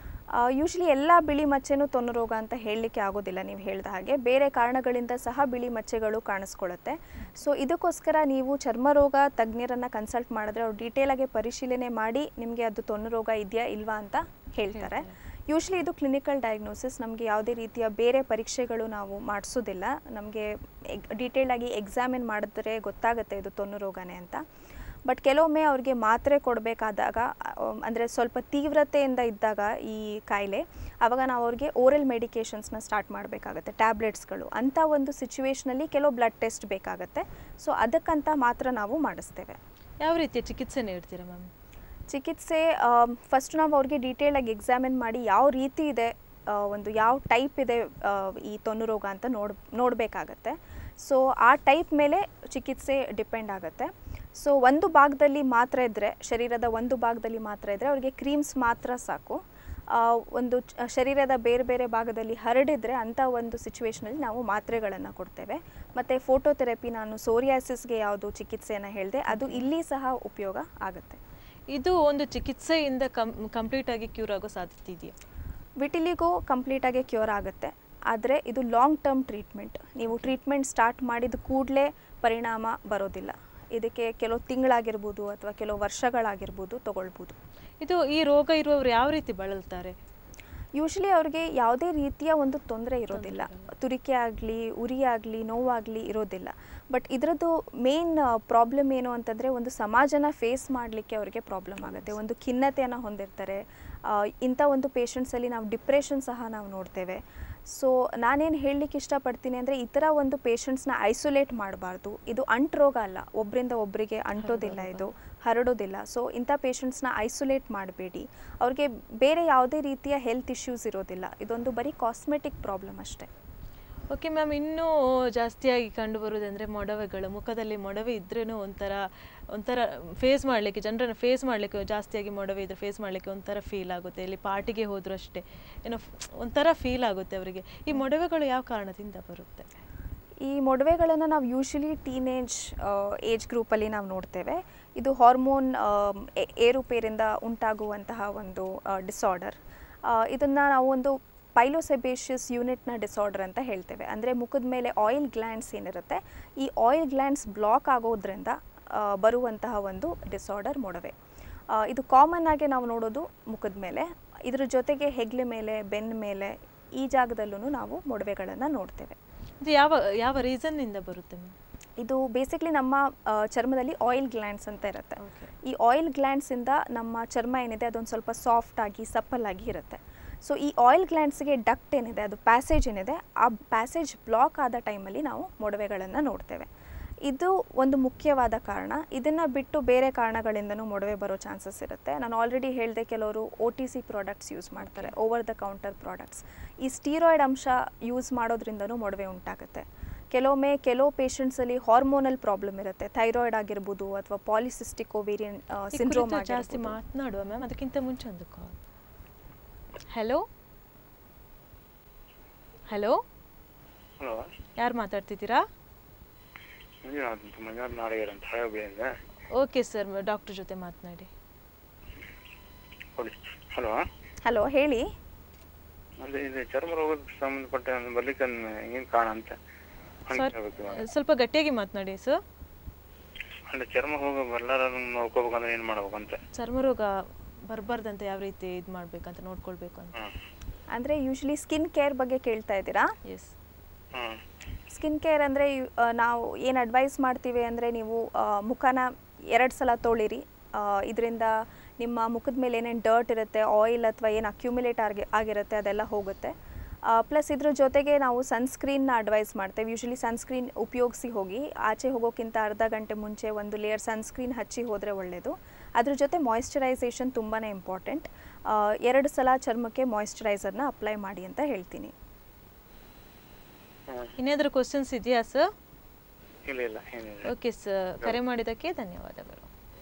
ಯೂಶಲಿ ಎಲ್ಲ ಬಿಳಿ ಮಚ್ಚೆನೂ ತೊನ್ನು ರೋಗ ಅಂತ ಹೇಳಲಿಕ್ಕೆ ಆಗೋದಿಲ್ಲ ನೀವು ಹೇಳಿದ ಹಾಗೆ ಬೇರೆ ಕಾರಣಗಳಿಂದ ಸಹ ಬಿಳಿ ಮಚ್ಚೆಗಳು ಕಾಣಿಸ್ಕೊಳ್ಳುತ್ತೆ ಸೊ ಇದಕ್ಕೋಸ್ಕರ ನೀವು ಚರ್ಮ ರೋಗ ತಜ್ಞರನ್ನು ಕನ್ಸಲ್ಟ್ ಮಾಡಿದ್ರೆ ಅವ್ರು ಡೀಟೇಲಾಗಿ ಪರಿಶೀಲನೆ ಮಾಡಿ ನಿಮಗೆ ಅದು ತೊನ್ನು ರೋಗ ಇದೆಯಾ ಇಲ್ವಾ ಅಂತ ಹೇಳ್ತಾರೆ ಯೂಶ್ವಲಿ ಇದು ಕ್ಲಿನಿಕಲ್ ಡಯಾಗ್ನೋಸಿಸ್ ನಮಗೆ ಯಾವುದೇ ರೀತಿಯ ಬೇರೆ ಪರೀಕ್ಷೆಗಳು ನಾವು ಮಾಡಿಸೋದಿಲ್ಲ ನಮಗೆ ಡೀಟೇಲ್ ಆಗಿ ಎಕ್ಸಾಮಿನ್ ಮಾಡಿದ್ರೆ ಗೊತ್ತಾಗುತ್ತೆ ಇದು ತೊನ್ನು ರೋಗನೇ ಅಂತ ಬಟ್ ಕೆಲವೊಮ್ಮೆ ಅವ್ರಿಗೆ ಮಾತ್ರೆ ಕೊಡಬೇಕಾದಾಗ ಅಂದರೆ ಸ್ವಲ್ಪ ತೀವ್ರತೆಯಿಂದ ಇದ್ದಾಗ ಈ ಕಾಯಿಲೆ ಆವಾಗ ನಾವು ಅವ್ರಿಗೆ ಓರಲ್ ಮೆಡಿಕೇಷನ್ಸ್ನ ಸ್ಟಾರ್ಟ್ ಮಾಡಬೇಕಾಗತ್ತೆ ಟ್ಯಾಬ್ಲೆಟ್ಸ್ಗಳು ಅಂಥ ಒಂದು ಸಿಚುವೇಶ್ನಲ್ಲಿ ಕೆಲವು ಬ್ಲಡ್ ಟೆಸ್ಟ್ ಬೇಕಾಗತ್ತೆ ಸೊ ಅದಕ್ಕಂತ ಮಾತ್ರ ನಾವು ಮಾಡಿಸ್ತೇವೆ ಯಾವ ರೀತಿಯ ಚಿಕಿತ್ಸೆ ನೀಡ್ತೀರಾ ಮ್ಯಾಮ್ ಚಿಕಿತ್ಸೆ ಫಸ್ಟ್ ನಾವು ಅವ್ರಿಗೆ ಡೀಟೇಲಾಗಿ ಎಕ್ಸಾಮಿನ್ ಮಾಡಿ ಯಾವ ರೀತಿ ಇದೆ ಆ, ಒಂದು ಯಾವ ಟೈಪ್ ಇದೆ ಆ, ಈ ತೊನ್ನು ರೋಗ ಅಂತ ನೋಡ್ ನೋಡಬೇಕಾಗತ್ತೆ ಸೊ ಆ ಟೈಪ್ ಮೇಲೆ ಚಿಕಿತ್ಸೆ ಡಿಪೆಂಡ್ ಆಗುತ್ತೆ ಸೊ ಒಂದು ಭಾಗದಲ್ಲಿ ಮಾತ್ರ ಇದ್ದರೆ ಶರೀರದ ಒಂದು ಭಾಗದಲ್ಲಿ ಮಾತ್ರ ಇದ್ದರೆ ಅವ್ರಿಗೆ ಕ್ರೀಮ್ಸ್ ಮಾತ್ರ ಸಾಕು ಆ, ಒಂದು ಚ- ಶರೀರದ ಬೇರೆ ಬೇರೆ ಭಾಗದಲ್ಲಿ ಹರಡಿದ್ರೆ ಅಂಥ ಒಂದು ಸಿಚುವೇಶನಲ್ಲಿ ನಾವು ಮಾತ್ರೆಗಳನ್ನು ಕೊಡ್ತೇವೆ ಮತ್ತು ಫೋಟೋಥೆರಪಿ ನಾನು ಸೋರಿಯಾಸಿಸ್ಗೆ ಯಾವುದು ಚಿಕಿತ್ಸೆಯನ್ನು ಹೇಳಿದೆ ಅದು ಇಲ್ಲಿ ಸಹ ಉಪಯೋಗ ಆಗುತ್ತೆ ಇದು ಒಂದು ಚಿಕಿತ್ಸೆಯಿಂದ ಕಂ ಕಂಪ್ಲೀಟ್ ಆಗಿ ಕ್ಯೂರ್ ಆಗೋ ಸಾಧ್ಯತೆ ಇದೆಯಾ ವಿಟಿಲಿಗೋ ಕಂಪ್ಲೀಟಾಗಿ ಕ್ಯೂರ್ ಆಗುತ್ತೆ ಆದರೆ ಇದು ಲಾಂಗ್ ಟರ್ಮ್ ಟ್ರೀಟ್ಮೆಂಟ್ ನೀವು ಟ್ರೀಟ್ಮೆಂಟ್ ಸ್ಟಾರ್ಟ್ ಮಾಡಿದ ಕೂಡಲೇ ಪರಿಣಾಮ ಬರೋದಿಲ್ಲ ಇದಕ್ಕೆ ಕೆಲವು ತಿಂಗಳಾಗಿರ್ಬೋದು ಅಥವಾ ಕೆಲವು ವರ್ಷಗಳಾಗಿರ್ಬೋದು ತಗೊಳ್ಬೋದು ಇದು ಈ ರೋಗ ಇರುವವರು ಯಾವ ರೀತಿ ಬಳಲ್ತಾರೆ ಯೂಶಲಿ ಅವ್ರಿಗೆ ಯಾವುದೇ ರೀತಿಯ ಒಂದು ತೊಂದರೆ ಇರೋದಿಲ್ಲ ತುರಿಕೆ ಆಗಲಿ ಉರಿ ಆಗಲಿ ನೋವಾಗಲಿ ಇರೋದಿಲ್ಲ ಬಟ್ ಇದರದ್ದು ಮೇನ್ ಪ್ರಾಬ್ಲಮ್ ಏನು ಅಂತಂದರೆ ಒಂದು ಸಮಾಜನ ಫೇಸ್ ಮಾಡಲಿಕ್ಕೆ ಅವರಿಗೆ ಪ್ರಾಬ್ಲಮ್ ಆಗುತ್ತೆ ಒಂದು ಖಿನ್ನತೆಯನ್ನು ಹೊಂದಿರ್ತಾರೆ ಆ, ಇಂಥ ಒಂದು ಪೇಷಂಟ್ಸಲ್ಲಿ ನಾವು ಡಿಪ್ರೆಷನ್ ಸಹ ನಾವು ನೋಡ್ತೇವೆ ಸೊ ನಾನೇನು ಹೇಳಲಿಕ್ಕೆ ಇಷ್ಟಪಡ್ತೀನಿ ಅಂದರೆ ಈ ಥರ ಒಂದು ಪೇಷಂಟ್ಸ್ನ ಐಸೋಲೇಟ್ ಮಾಡಬಾರ್ದು ಇದು ಅಂಟು ರೋಗ ಅಲ್ಲ ಒಬ್ಬರಿಂದ ಒಬ್ಬರಿಗೆ ಅಂಟೋದಿಲ್ಲ ಇದು ಹರಡೋದಿಲ್ಲ ಸೊ ಇಂಥ ಪೇಷಂಟ್ಸ್ನ ಐಸೋಲೇಟ್ ಮಾಡಬೇಡಿ ಅವ್ರಿಗೆ ಬೇರೆ ಯಾವುದೇ ರೀತಿಯ ಹೆಲ್ತ್ ಇಶ್ಯೂಸ್ ಇರೋದಿಲ್ಲ ಇದೊಂದು ಬರೀ ಕಾಸ್ಮೆಟಿಕ್ ಪ್ರಾಬ್ಲಮ್ ಅಷ್ಟೇ ಓಕೆ ಮ್ಯಾಮ್ ಇನ್ನೂ ಜಾಸ್ತಿಯಾಗಿ ಕಂಡು ಬರುವುದಂದರೆ ಮೊಡವೆಗಳು ಮುಖದಲ್ಲಿ ಮೊಡವೆ ಇದ್ರೂ ಒಂಥರ ಒಂಥರ ಫೇಸ್ ಮಾಡಲಿಕ್ಕೆ ಜನರನ್ನು ಫೇಸ್ ಮಾಡಲಿಕ್ಕೆ ಜಾಸ್ತಿಯಾಗಿ ಮೊಡವೆ ಇದ್ರೆ ಫೇಸ್ ಮಾಡಲಿಕ್ಕೆ ಒಂಥರ ಫೀಲ್ ಆಗುತ್ತೆ ಇಲ್ಲಿ ಪಾರ್ಟಿಗೆ ಹೋದರೂ ಅಷ್ಟೇ ಏನೋ ಫ್- ಒಂಥರ ಫೀಲ್ ಆಗುತ್ತೆ ಅವರಿಗೆ ಈ ಮೊಡವೆಗಳು ಯಾವ ಕಾರಣದಿಂದ ಬರುತ್ತೆ ಈ ಮೊಡವೆಗಳನ್ನು ನಾವು ಯೂಶಲಿ ಟೀನೇಜ್ ಏಜ್ ಗ್ರೂಪಲ್ಲಿ ನಾವು ನೋಡ್ತೇವೆ ಇದು ಹಾರ್ಮೋನ್ ಏರುಪೇರಿಂದ ಉಂಟಾಗುವಂತಹ ಒಂದು ಡಿಸಾರ್ಡರ್ ಇದನ್ನು ನಾವು ಒಂದು ಪೈಲೋಸೆಬೇಷಿಯಸ್ ಯೂನಿಟ್ನ ಡಿಸಾರ್ಡರ್ ಅಂತ ಹೇಳ್ತೇವೆ ಅಂದರೆ ಮುಖದ ಮೇಲೆ ಆಯಿಲ್ ಗ್ಲ್ಯಾಂಡ್ಸ್ ಏನಿರುತ್ತೆ ಈ ಆಯಿಲ್ ಗ್ಲ್ಯಾಂಡ್ಸ್ ಬ್ಲಾಕ್ ಆಗೋದ್ರಿಂದ ಆ, ಬರುವಂತಹ ಒಂದು ಡಿಸಾರ್ಡರ್ ಮೊಡವೆ ಆ, ಇದು ಕಾಮನ್ ಆಗಿ ನಾವು ನೋಡೋದು ಮುಖದ ಮೇಲೆ ಇದ್ರ ಜೊತೆಗೆ ಹೆಗ್ಲೆ ಮೇಲೆ ಬೆನ್ನ ಮೇಲೆ ಈ ಜಾಗದಲ್ಲೂ ನಾವು ಮೊಡವೆಗಳನ್ನು ನೋಡ್ತೇವೆ ಇದು ಯಾವ ಯಾವ ರೀಸನ್ನಿಂದ ಬರುತ್ತೆ ಮ್ಯಾಮ್ ಇದು ಬೇಸಿಕ್ಲಿ ನಮ್ಮ ಆ, ಚರ್ಮದಲ್ಲಿ ಆಯಿಲ್ ಗ್ಲ್ಯಾಂಡ್ಸ್ ಅಂತ ಇರುತ್ತೆ ಓಕೆ ಈ ಆಯಿಲ್ ಗ್ಲ್ಯಾಂಡ್ಸಿಂದ ನಮ್ಮ ಚರ್ಮ ಏನಿದೆ ಅದೊಂದು ಸ್ವಲ್ಪ ಸಾಫ್ಟ್ ಆಗಿ ಸಪ್ಪಲಾಗಿ ಇರುತ್ತೆ ಸೊ ಈ ಆಯಿಲ್ ಗ್ಲ್ಯಾಂಡ್ಸ್ಗೆ ಡಕ್ಟ್ ಏನಿದೆ ಅದು ಪ್ಯಾಸೇಜ್ ಏನಿದೆ ಆ ಪ್ಯಾಸೇಜ್ ಬ್ಲಾಕ್ ಆದ ಟೈಮಲ್ಲಿ ನಾವು ಮೊಡವೆಗಳನ್ನು ನೋಡ್ತೇವೆ ಇದು ಒಂದು ಮುಖ್ಯವಾದ ಕಾರಣ ಇದನ್ನು ಬಿಟ್ಟು ಬೇರೆ ಕಾರಣಗಳಿಂದನೂ ಮೊಡವೆ ಬರೋ ಚಾನ್ಸಸ್ ಇರುತ್ತೆ ನಾನು ಆಲ್ರೆಡಿ ಹೇಳಿದೆ ಕೆಲವರು O T C products use ಮಾಡ್ತಾರೆ ಓವರ್ ದ ಕೌಂಟರ್ ಪ್ರಾಡಕ್ಟ್ಸ್ ಈ ಸ್ಟೀರಾಯ್ಡ್ ಅಂಶ ಯೂಸ್ ಮಾಡೋದ್ರಿಂದನೂ ಮೊಡವೆ ಉಂಟಾಗುತ್ತೆ ಕೆಲವೊಮ್ಮೆ ಕೆಲವು ಪೇಷಂಟ್ಸಲ್ಲಿ ಹಾರ್ಮೋನಲ್ ಪ್ರಾಬ್ಲಮ್ ಇರುತ್ತೆ ಥೈರಾಯ್ಡ್ ಆಗಿರ್ಬೋದು ಅಥವಾ ಪಾಲಿಸಿಸ್ಟಿಕ್ ಓವೇರಿಯನ್ ಈ ಸಿಂಡ್ರೋಮ್ ಕುರಿತು ಜಾಸ್ತಿ ಮಾತನಾಡುವ ಮ್ಯಾಮ್ ಅದಕ್ಕಿಂತ ಮುಂಚೆ ಒಂದು ಕಾಲ್ ಹಲೋ ಹಲೋ ಹಲೋ ಯಾರು ಮಾತಾಡ್ತಿದ್ದೀರಾ ಮಂಜುನಾಥ್ ಅಂತ ಮಂಜುನಾಥ್ ನಾಡಿಗರ್ ಅಂತ ಹಳೆಬೆಯಿಂದ ಓಕೆ ಸರ್ ಡಾಕ್ಟರ್ ಜೊತೆ ಮಾತನಾಡಿ ಕೊಡಿ ಹಲೋ ಹಲೋ ಹೇಳಿ ಅದೇ ಇದು ಚರ್ಮ ರೋಗಕ್ಕೆ ಸಂಬಂಧಪಟ್ಟ ಒಂದು ಬರ್ಲಿಕ್ಕೆ ಏನು ಕಾರಣ ಅಂತ ಸರ್ ಹೇಳ್ಬೇಕು ಸ್ವಲ್ಪ ಗಟ್ಟಿಯಾಗಿ ಮಾತನಾಡಿ ಸರ್ ಅಂದ್ರೆ ಚರ್ಮ ರೋಗ ಬರ್ಲಾರ ನೋಡ್ಕೋಬೇಕಂದ್ರೆ ಏನು ಮಾಡ್ಬೇಕಂತ ಚರ್ಮರೋಗ ಬರಬಾರ್ದಂತ ಯಾವ ರೀತಿ ಇದು ಮಾಡ್ಬೇಕಂತ ನೋಡ್ಕೊಳ್ಬೇಕು ಅಂತ ಹ್ಮ್ ಅಂದರೆ ಯೂಶ್ವಲಿ ಸ್ಕಿನ್ ಕೇರ್ ಬಗ್ಗೆ ಕೇಳ್ತಾ ಇದ್ದೀರಾ ಎಸ್ ಹ್ಮ್ ಸ್ಕಿನ್ ಕೇರ್ ಅಂದರೆ ನಾವು ಏನು ಅಡ್ವೈಸ್ ಮಾಡ್ತೀವಿ ಅಂದರೆ ನೀವು ಆ, ಮುಖನ ಎರಡು ಸಲ ತೊಳಿರಿ ಇದರಿಂದ ನಿಮ್ಮ ಮುಖದ ಮೇಲೆ ಏನೇನು ಡರ್ಟ್ ಇರುತ್ತೆ ಆಯಿಲ್ ಅಥವಾ ಏನು ಅಕ್ಯುಮುಲೇಟ್ ಆಗಿ ಆಗಿರುತ್ತೆ ಅದೆಲ್ಲ ಹೋಗುತ್ತೆ ಪ್ಲಸ್ ಇದ್ರ ಜೊತೆಗೆ ನಾವು ಸನ್ಸ್ಕ್ರೀನ್ನ ಅಡ್ವೈಸ್ ಮಾಡ್ತೇವೆ ಯೂಶಲಿ ಸನ್ಸ್ಕ್ರೀನ್ ಉಪಯೋಗಿಸಿ ಹೋಗಿ ಆಚೆ ಹೋಗೋಕ್ಕಿಂತ ಅರ್ಧ ಗಂಟೆ ಮುಂಚೆ ಒಂದು ಲೇಯರ್ ಸನ್ಸ್ಕ್ರೀನ್ ಹಚ್ಚಿ ಹೋದರೆ ಒಳ್ಳೆಯದು ಅದ್ರ ಜೊತೆ ಮಾಯಿಶ್ಚರೈಸೇಷನ್ ತುಂಬಾ ಇಂಪಾರ್ಟೆಂಟ್ ಎರಡು ಸಲ ಚರ್ಮಕ್ಕೆ ಮಾಯಿಶ್ಚರೈಸರ್ನ ಅಪ್ಲೈ ಮಾಡಿ ಅಂತ ಹೇಳ್ತೀನಿ ಹ್ಮ್ ಇನ್ನೇನಾದರೂ ಕ್ವಶನ್ಸ್ ಇದೆಯಾ ಸರ್ ಇಲ್ಲ ಇಲ್ಲ ಏನಿಲ್ಲ ಓಕೆ ಸರ್ ಕರೆ ಮಾಡಿದ್ದಕ್ಕೆ ಧನ್ಯವಾದಗಳು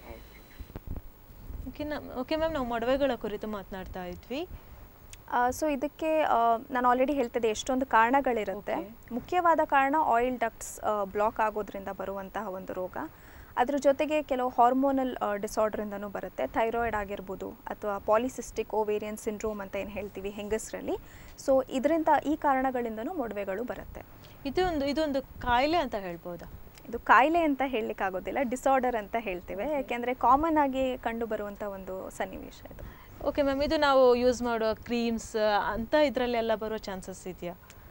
ಓಕೆ ಓಕೆ ಮ್ಯಾಮ್ ನಾವು ಮೊಡವೆಗಳ ಕುರಿತು ಮಾತನಾಡ್ತಾ ಇದ್ವಿ ಸೊ ಇದಕ್ಕೆ ಆ, ನಾನು ಆಲ್ರೆಡಿ ಹೇಳ್ತಿದ್ದೆ ಎಷ್ಟೊಂದು ಕಾರಣಗಳಿರುತ್ತೆ Okay. ಮುಖ್ಯವಾದ ಕಾರಣ ಆಯಿಲ್ ಡಕ್ಟ್ಸ್ ಬ್ಲಾಕ್ ಆಗೋದ್ರಿಂದ ಬರುವಂತಹ ಒಂದು ರೋಗ ಅದ್ರ ಜೊತೆಗೆ ಕೆಲವು ಹಾರ್ಮೋನಲ್ ಡಿಸಾರ್ಡ್ರಿಂದನೂ ಬರುತ್ತೆ ಥೈರಾಯ್ಡ್ ಆಗಿರ್ಬೋದು ಅಥವಾ ಪಾಲಿಸಿಸ್ಟಿಕ್ ಓವೇರಿಯನ್ ಸಿಂಡ್ರೋಮ್ ಅಂತ ಏನು ಹೇಳ್ತೀವಿ ಹೆಂಗಸರಲ್ಲಿ ಸೊ ಇದರಿಂದ ಈ ಕಾರಣಗಳಿಂದನೂ ಮೊಡವೆಗಳು ಬರುತ್ತೆ ಇದು ಒಂದು ಇದೊಂದು ಕಾಯಿಲೆ ಅಂತ ಹೇಳ್ಬೋದಾ ಇದು ಕಾಯಿಲೆ ಅಂತ ಹೇಳಲಿಕ್ಕಾಗೋದಿಲ್ಲ ಡಿಸಾರ್ಡರ್ ಅಂತ ಹೇಳ್ತೇವೆ ಯಾಕೆಂದರೆ ಕಾಮನ್ ಆಗಿ ಕಂಡು ಬರುವಂಥ ಒಂದು ಸನ್ನಿವೇಶ ಇದು ಓಕೆ ಮ್ಯಾಮ್ ಇದು ನಾವು ಯೂಸ್ ಮಾಡೋ ಕ್ರೀಮ್ಸ್ ಅಂತ ಇದರಲ್ಲೆಲ್ಲ ಬರೋ ಚಾನ್ಸಸ್ ಇದೆಯಾ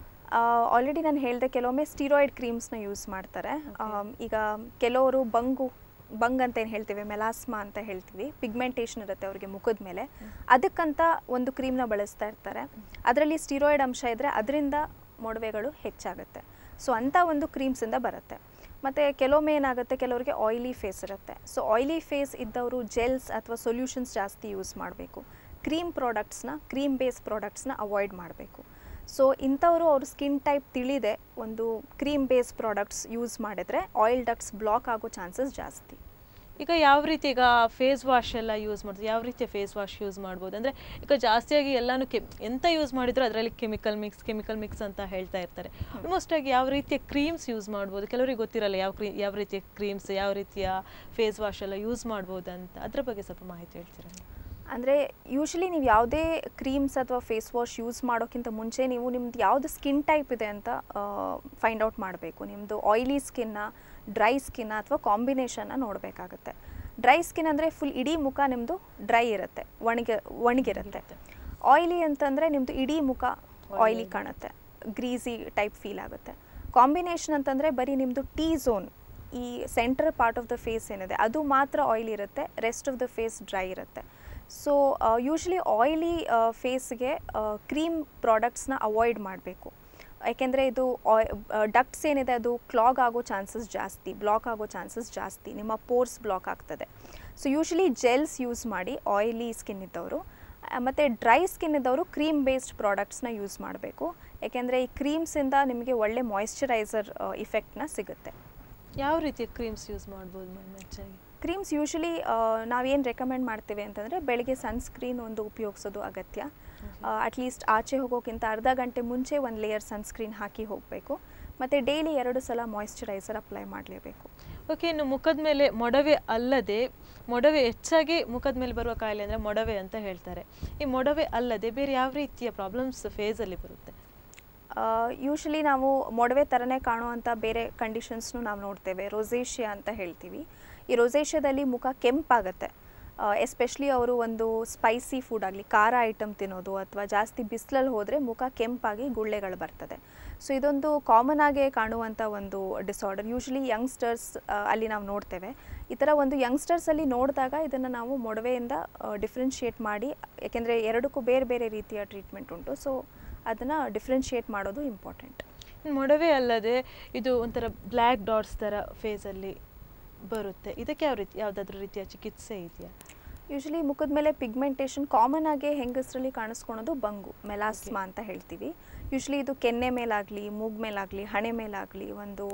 ಆಲ್ರೆಡಿ ನಾನು ಹೇಳಿದೆ ಕೆಲವೊಮ್ಮೆ ಸ್ಟಿರಾಯ್ಡ್ ಕ್ರೀಮ್ಸ್ನ ಯೂಸ್ ಮಾಡ್ತಾರೆ ಆಮ್, ಈಗ ಕೆಲವರು ಬಂಗು ಬಂಗ್ ಅಂತ ಏನು ಹೇಳ್ತೀವಿ ಮೆಲಾಸ್ಮಾ ಅಂತ ಹೇಳ್ತೀವಿ ಪಿಗ್ಮೆಂಟೇಷನ್ ಇರುತ್ತೆ ಅವ್ರಿಗೆ ಮುಖದ ಮೇಲೆ ಅದಕ್ಕಂತ ಒಂದು ಕ್ರೀಮ್ನ ಬಳಸ್ತಾ ಇರ್ತಾರೆ ಅದರಲ್ಲಿ ಸ್ಟಿರಾಯ್ಡ್ ಅಂಶ ಇದ್ದರೆ ಅದರಿಂದ ಮೊಡವೆಗಳು ಹೆಚ್ಚಾಗುತ್ತೆ ಸೊ ಅಂಥ ಒಂದು ಕ್ರೀಮ್ಸಿಂದ ಬರುತ್ತೆ ಮತ್ತು ಕೆಲವೊಮ್ಮೆ ಏನಾಗುತ್ತೆ ಕೆಲವರಿಗೆ ಆಯಿಲಿ ಫೇಸ್ ಇರುತ್ತೆ ಸೊ ಆಯಿಲಿ ಫೇಸ್ ಇದ್ದವರು ಜೆಲ್ಸ್ ಅಥವಾ ಸೊಲ್ಯೂಷನ್ಸ್ ಜಾಸ್ತಿ ಯೂಸ್ ಮಾಡಬೇಕು ಕ್ರೀಮ್ ಪ್ರಾಡಕ್ಟ್ಸ್ನ ಕ್ರೀಮ್ ಬೇಸ್ ಪ್ರಾಡಕ್ಟ್ಸ್ನ ಅವಾಯ್ಡ್ ಮಾಡಬೇಕು ಸೊ ಇಂಥವರು ಅವ್ರ ಸ್ಕಿನ್ ಟೈಪ್ ತಿಳಿದೆ ಒಂದು ಕ್ರೀಮ್ ಬೇಸ್ ಪ್ರಾಡಕ್ಟ್ಸ್ ಯೂಸ್ ಮಾಡಿದ್ರೆ ಆಯಿಲ್ ಡಕ್ಟ್ಸ್ ಬ್ಲಾಕ್ ಆಗೋ ಚಾನ್ಸಸ್ ಜಾಸ್ತಿ ಈಗ ಯಾವ ರೀತಿ ಈಗ ಫೇಸ್ ವಾಶ್ ಎಲ್ಲ ಯೂಸ್ ಮಾಡ್ತಾರೆ ಯಾವ ರೀತಿಯ ಫೇಸ್ ವಾಶ್ ಯೂಸ್ ಮಾಡ್ಬೋದು ಅಂದರೆ ಈಗ ಜಾಸ್ತಿಯಾಗಿ ಎಲ್ಲಾನು ಕೆ ಎಂತ ಯೂಸ್ ಮಾಡಿದ್ರು ಅದರಲ್ಲಿ ಕೆಮಿಕಲ್ ಮಿಕ್ಸ್ ಕೆಮಿಕಲ್ ಮಿಕ್ಸ್ ಅಂತ ಹೇಳ್ತಾ ಇರ್ತಾರೆ ಆಲ್ಮೋಸ್ಟ್ ಆಗಿ ಯಾವ ರೀತಿಯ ಕ್ರೀಮ್ಸ್ ಯೂಸ್ ಮಾಡ್ಬೋದು ಕೆಲವರಿಗೆ ಗೊತ್ತಿರಲ್ಲ ಯಾವ ಕ್ರೀ ಯಾವ ರೀತಿಯ ಕ್ರೀಮ್ಸ್ ಯಾವ ರೀತಿಯ ಫೇಸ್ ವಾಶ್ ಎಲ್ಲ ಯೂಸ್ ಮಾಡ್ಬೋದು ಅಂತ ಅದ್ರ ಬಗ್ಗೆ ಸ್ವಲ್ಪ ಮಾಹಿತಿ ಹೇಳ್ತೀರಾ ಅಂದರೆ ಯೂಶಲಿ ನೀವು ಯಾವುದೇ ಕ್ರೀಮ್ಸ್ ಅಥವಾ ಫೇಸ್ ವಾಶ್ ಯೂಸ್ ಮಾಡೋಕ್ಕಿಂತ ಮುಂಚೆ ನೀವು ನಿಮ್ದು ಯಾವುದು ಸ್ಕಿನ್ ಟೈಪ್ ಇದೆ ಅಂತ ಫೈಂಡ್ ಔಟ್ ಮಾಡಬೇಕು ನಿಮ್ಮದು ಆಯಿಲಿ ಸ್ಕಿನ್ನ ಡ್ರೈ ಸ್ಕಿನ್ನ ಅಥವಾ ಕಾಂಬಿನೇಷನ್ನ ನೋಡಬೇಕಾಗುತ್ತೆ ಡ್ರೈ ಸ್ಕಿನ್ ಅಂದರೆ ಫುಲ್ ಇಡೀ ಮುಖ ನಿಮ್ಮದು ಡ್ರೈ ಇರುತ್ತೆ ಒಣಗಿ ಒಣಗಿರುತ್ತೆ ಆಯಿಲಿ ಅಂತಂದರೆ ನಿಮ್ಮದು ಇಡೀ ಮುಖ ಆಯಿಲಿ ಕಾಣುತ್ತೆ ಗ್ರೀಸಿ ಟೈಪ್ ಫೀಲ್ ಆಗುತ್ತೆ ಕಾಂಬಿನೇಷನ್ ಅಂತಂದರೆ ಬರೀ ನಿಮ್ಮದು ಟೀ ಝೋನ್ ಈ central part of the face ಏನಿದೆ ಅದು ಮಾತ್ರ ಆಯಿಲ್ ಇರುತ್ತೆ rest of the face dry ಇರುತ್ತೆ ಸೊ ಯೂಶ್ವಲಿ ಆಯಿಲಿ ಫೇಸ್ಗೆ ಕ್ರೀಮ್ ಪ್ರಾಡಕ್ಟ್ಸ್ನ ಅವಾಯ್ಡ್ ಮಾಡಬೇಕು ಯಾಕೆಂದರೆ ಇದು ಡಕ್ಟ್ಸ್ ಏನಿದೆ ಅದು ಕ್ಲಾಗ್ ಆಗೋ ಚಾನ್ಸಸ್ ಜಾಸ್ತಿ ಬ್ಲಾಕ್ ಆಗೋ ಚಾನ್ಸಸ್ ಜಾಸ್ತಿ ನಿಮ್ಮ ಪೋರ್ಸ್ ಬ್ಲಾಕ್ ಆಗ್ತದೆ ಸೊ ಯೂಶ್ವಲಿ ಜೆಲ್ಸ್ ಯೂಸ್ ಮಾಡಿ ಆಯಿಲಿ ಸ್ಕಿನ್ ಇದ್ದವರು ಮತ್ತು ಡ್ರೈ ಸ್ಕಿನ್ ಇದ್ದವರು ಕ್ರೀಮ್ ಬೇಸ್ಡ್ ಪ್ರಾಡಕ್ಟ್ಸ್ನ ಯೂಸ್ ಮಾಡಬೇಕು ಯಾಕೆಂದರೆ ಈ ಕ್ರೀಮ್ಸಿಂದ ನಿಮಗೆ ಒಳ್ಳೆ ಮಾಯಿಶ್ಚರೈಸರ್ ಇಫೆಕ್ಟ್ನ ಸಿಗುತ್ತೆ ಯಾವ ರೀತಿಯ ಕ್ರೀಮ್ಸ್ ಯೂಸ್ ಮಾಡ್ಬೋದು ಮ್ಯಾಮ್ ಹೆಚ್ಚಾಗಿ ಕ್ರೀಮ್ಸ್ ಯೂಶಲಿ ನಾವೇನು ರೆಕಮೆಂಡ್ ಮಾಡ್ತೇವೆ ಅಂತಂದರೆ ಬೆಳಗ್ಗೆ ಸನ್ಸ್ಕ್ರೀನ್ ಒಂದು ಉಪಯೋಗಿಸೋದು ಅಗತ್ಯ ಅಟ್ಲೀಸ್ಟ್ ಆಚೆ ಹೋಗೋಕ್ಕಿಂತ ಅರ್ಧ ಗಂಟೆ ಮುಂಚೆ ಒಂದು ಲೇಯರ್ ಸನ್ಸ್ಕ್ರೀನ್ ಹಾಕಿ ಹೋಗಬೇಕು ಮತ್ತು ಡೈಲಿ ಎರಡು ಸಲ ಮಾಯಿಶ್ಚರೈಸರ್ ಅಪ್ಲೈ ಮಾಡಲೇಬೇಕು ಓಕೆ ಇನ್ನು ಮುಖದ ಮೇಲೆ ಮೊಡವೆ ಅಲ್ಲದೆ ಮೊಡವೆ ಹೆಚ್ಚಾಗಿ ಮುಖದ ಮೇಲೆ ಬರುವ ಕಾಯಿಲೆ ಅಂದರೆ ಮೊಡವೆ ಅಂತ ಹೇಳ್ತಾರೆ ಈ ಮೊಡವೆ ಅಲ್ಲದೆ ಬೇರೆ ಯಾವ ರೀತಿಯ ಪ್ರಾಬ್ಲಮ್ಸ್ ಫೇಸಲ್ಲಿ ಬರುತ್ತೆ ಯೂಶ್ವಲಿ ನಾವು ಮೊಡವೆ ಥರನೇ ಕಾಣುವಂಥ ಬೇರೆ ಕಂಡೀಷನ್ಸ್ನು ನಾವು ನೋಡ್ತೇವೆ ರೊಸೇಷಿಯಾ ಅಂತ ಹೇಳ್ತೀವಿ ಈ ರೊಸೇಷಿಯಾದಲ್ಲಿ ಮುಖ ಕೆಂಪಾಗುತ್ತೆ ಎಸ್ಪೆಷಲಿ ಅವರು ಒಂದು ಸ್ಪೈಸಿ ಫುಡ್ ಆಗಲಿ ಖಾರ ಐಟಮ್ ತಿನ್ನೋದು ಅಥವಾ ಜಾಸ್ತಿ ಬಿಸಿಲಲ್ಲಿ ಹೋದರೆ ಮುಖ ಕೆಂಪಾಗಿ ಗುಳ್ಳೆಗಳು ಬರ್ತದೆ ಸೊ ಇದೊಂದು ಕಾಮನ್ ಆಗಿ ಕಾಣುವಂಥ ಒಂದು ಡಿಸಾರ್ಡರ್ ಯೂಶ್ವಲಿ ಯಂಗ್ಸ್ಟರ್ಸ್ ಅಲ್ಲಿ ನಾವು ನೋಡ್ತೇವೆ ಈ ಥರ ಒಂದು ಯಂಗ್ಸ್ಟರ್ಸಲ್ಲಿ ನೋಡಿದಾಗ ಇದನ್ನು ನಾವು ಮೊಡವೆಯಿಂದ ಡಿಫ್ರೆನ್ಷಿಯೇಟ್ ಮಾಡಿ ಯಾಕೆಂದರೆ ಎರಡಕ್ಕೂ ಬೇರೆ ಬೇರೆ ರೀತಿಯ ಟ್ರೀಟ್ಮೆಂಟ್ ಉಂಟು ಸೊ ಅದನ್ನು ಡಿಫ್ರೆನ್ಷಿಯೇಟ್ ಮಾಡೋದು ಇಂಪಾರ್ಟೆಂಟ್ ಮೊಡವೆ ಅಲ್ಲದೆ ಇದು ಒಂಥರ ಬ್ಲ್ಯಾಕ್ ಡಾಟ್ಸ್ ಥರ ಫೇಸಲ್ಲಿ ಬರುತ್ತೆ ಇದಕ್ಕೆ ಯಾವ ರೀತಿ ಯಾವುದಾದ್ರೂ ರೀತಿಯ ಚಿಕಿತ್ಸೆ ಇದೆಯಾ ಯೂಶ್ವಲಿ ಮುಖದ ಮೇಲೆ ಪಿಗ್ಮೆಂಟೇಷನ್ ಕಾಮನ್ ಆಗಿ ಹೆಂಗಸರಲ್ಲಿ ಕಾಣಿಸ್ಕೊಳೋದು ಬಂಗು ಮೆಲಾಸ್ಮಾ ಅಂತ ಹೇಳ್ತೀವಿ ಯೂಶ್ವಲಿ ಇದು ಕೆನ್ನೆ ಮೇಲಾಗಲಿ ಮೂಗ್ ಮೇಲಾಗಲಿ ಹಣೆ ಮೇಲಾಗಲಿ ಒಂದು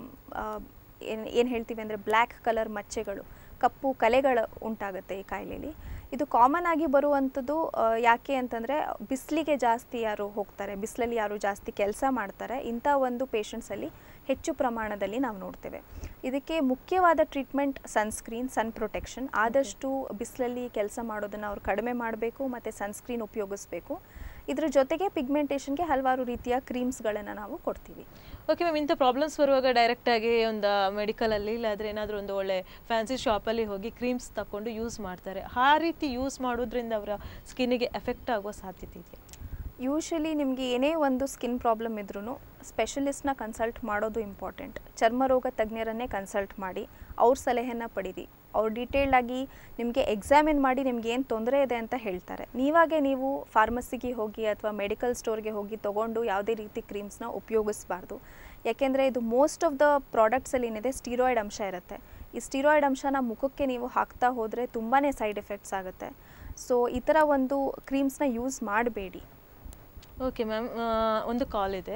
ಏನು ಏನು ಹೇಳ್ತೀವಿ ಅಂದರೆ ಬ್ಲ್ಯಾಕ್ ಕಲರ್ ಮಚ್ಚೆಗಳು ಕಪ್ಪು ಕಲೆಗಳು ಉಂಟಾಗುತ್ತೆ ಈ ಕಾಯಿಲೆಯಲ್ಲಿ ಇದು ಕಾಮನ್ ಆಗಿ ಬರುವಂಥದ್ದು ಆ, ಯಾಕೆ ಅಂತಂದರೆ ಬಿಸಿಲಿಗೆ ಜಾಸ್ತಿ ಯಾರು ಹೋಗ್ತಾರೆ ಬಿಸಿಲಲ್ಲಿ ಯಾರು ಜಾಸ್ತಿ ಕೆಲಸ ಮಾಡ್ತಾರೆ ಇಂಥ ಒಂದು ಪೇಷಂಟ್ಸಲ್ಲಿ ಹೆಚ್ಚು ಪ್ರಮಾಣದಲ್ಲಿ ನಾವು ನೋಡ್ತೇವೆ ಇದಕ್ಕೆ ಮುಖ್ಯವಾದ ಟ್ರೀಟ್ಮೆಂಟ್ ಸನ್ಸ್ಕ್ರೀನ್ ಸನ್ ಪ್ರೊಟೆಕ್ಷನ್ ಆದಷ್ಟು ಬಿಸಿಲಲ್ಲಿ ಕೆಲಸ ಮಾಡೋದನ್ನು ಅವ್ರು ಕಡಿಮೆ ಮಾಡಬೇಕು ಮತ್ತು ಸನ್ಸ್ಕ್ರೀನ್ ಉಪಯೋಗಿಸ್ಬೇಕು ಇದ್ರ ಜೊತೆಗೆ ಪಿಗ್ಮೆಂಟೇಷನ್ಗೆ ಹಲವಾರು ರೀತಿಯ ಕ್ರೀಮ್ಸ್ಗಳನ್ನು ನಾವು ಕೊಡ್ತೀವಿ ಓಕೆ ಮ್ಯಾಮ್ ಇಂಥ ಪ್ರಾಬ್ಲಮ್ಸ್ ಬರುವಾಗ ಡೈರೆಕ್ಟಾಗಿ ಒಂದು ಮೆಡಿಕಲಲ್ಲಿ ಇಲ್ಲಾಂದರೆ ಏನಾದರೂ ಒಂದು ಒಳ್ಳೆ ಫ್ಯಾನ್ಸಿ ಶಾಪಲ್ಲಿ ಹೋಗಿ ಕ್ರೀಮ್ಸ್ ತಗೊಂಡು ಯೂಸ್ ಮಾಡ್ತಾರೆ ಆ ರೀತಿ ಯೂಸ್ ಮಾಡೋದ್ರಿಂದ ಅವರ ಸ್ಕಿನ್ನಿಗೆ ಎಫೆಕ್ಟ್ ಆಗುವ ಸಾಧ್ಯತೆ ಇದೆಯಾ ಯೂಶ್ವಲಿ ನಿಮಗೆ ಏನೇ ಒಂದು ಸ್ಕಿನ್ ಪ್ರಾಬ್ಲಮ್ ಇದ್ರೂ ಸ್ಪೆಷಲಿಸ್ಟ್ನ ಕನ್ಸಲ್ಟ್ ಮಾಡೋದು ಇಂಪಾರ್ಟೆಂಟ್ ಚರ್ಮರೋಗ ತಜ್ಞರನ್ನೇ ಕನ್ಸಲ್ಟ್ ಮಾಡಿ ಅವ್ರ ಸಲಹೆನ ಪಡೀರಿ ಅವ್ರು ಡೀಟೇಲ್ಡ್ ಆಗಿ ನಿಮಗೆ ಎಕ್ಸಾಮಿನ್ ಮಾಡಿ ನಿಮ್ಗೆ ಏನು ತೊಂದರೆ ಇದೆ ಅಂತ ಹೇಳ್ತಾರೆ ನೀವಾಗೆ ನೀವು ಫಾರ್ಮಸಿಗೆ ಹೋಗಿ ಅಥವಾ ಮೆಡಿಕಲ್ ಸ್ಟೋರ್ಗೆ ಹೋಗಿ ತೊಗೊಂಡು ಯಾವುದೇ ರೀತಿ ಕ್ರೀಮ್ಸ್ನ ಉಪಯೋಗಿಸಬಾರ್ದು ಯಾಕೆಂದರೆ ಇದು ಮೋಸ್ಟ್ ಆಫ್ ದ ಪ್ರಾಡಕ್ಟ್ಸಲ್ಲಿ ಏನಿದೆ ಸ್ಟೀರಾಯ್ಡ್ ಅಂಶ ಇರುತ್ತೆ ಈ ಸ್ಟೀರಾಯ್ಡ್ ಅಂಶನ ಮುಖಕ್ಕೆ ನೀವು ಹಾಕ್ತಾ ಹೋದರೆ ತುಂಬಾ ಸೈಡ್ ಎಫೆಕ್ಟ್ಸ್ ಆಗುತ್ತೆ ಸೊ ಈ ಥರ ಒಂದು ಕ್ರೀಮ್ಸ್ನ ಯೂಸ್ ಮಾಡಬೇಡಿ ಓಕೆ ಮ್ಯಾಮ್ ಒಂದು ಕಾಲ್ ಇದೆ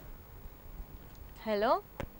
ಹಲೋ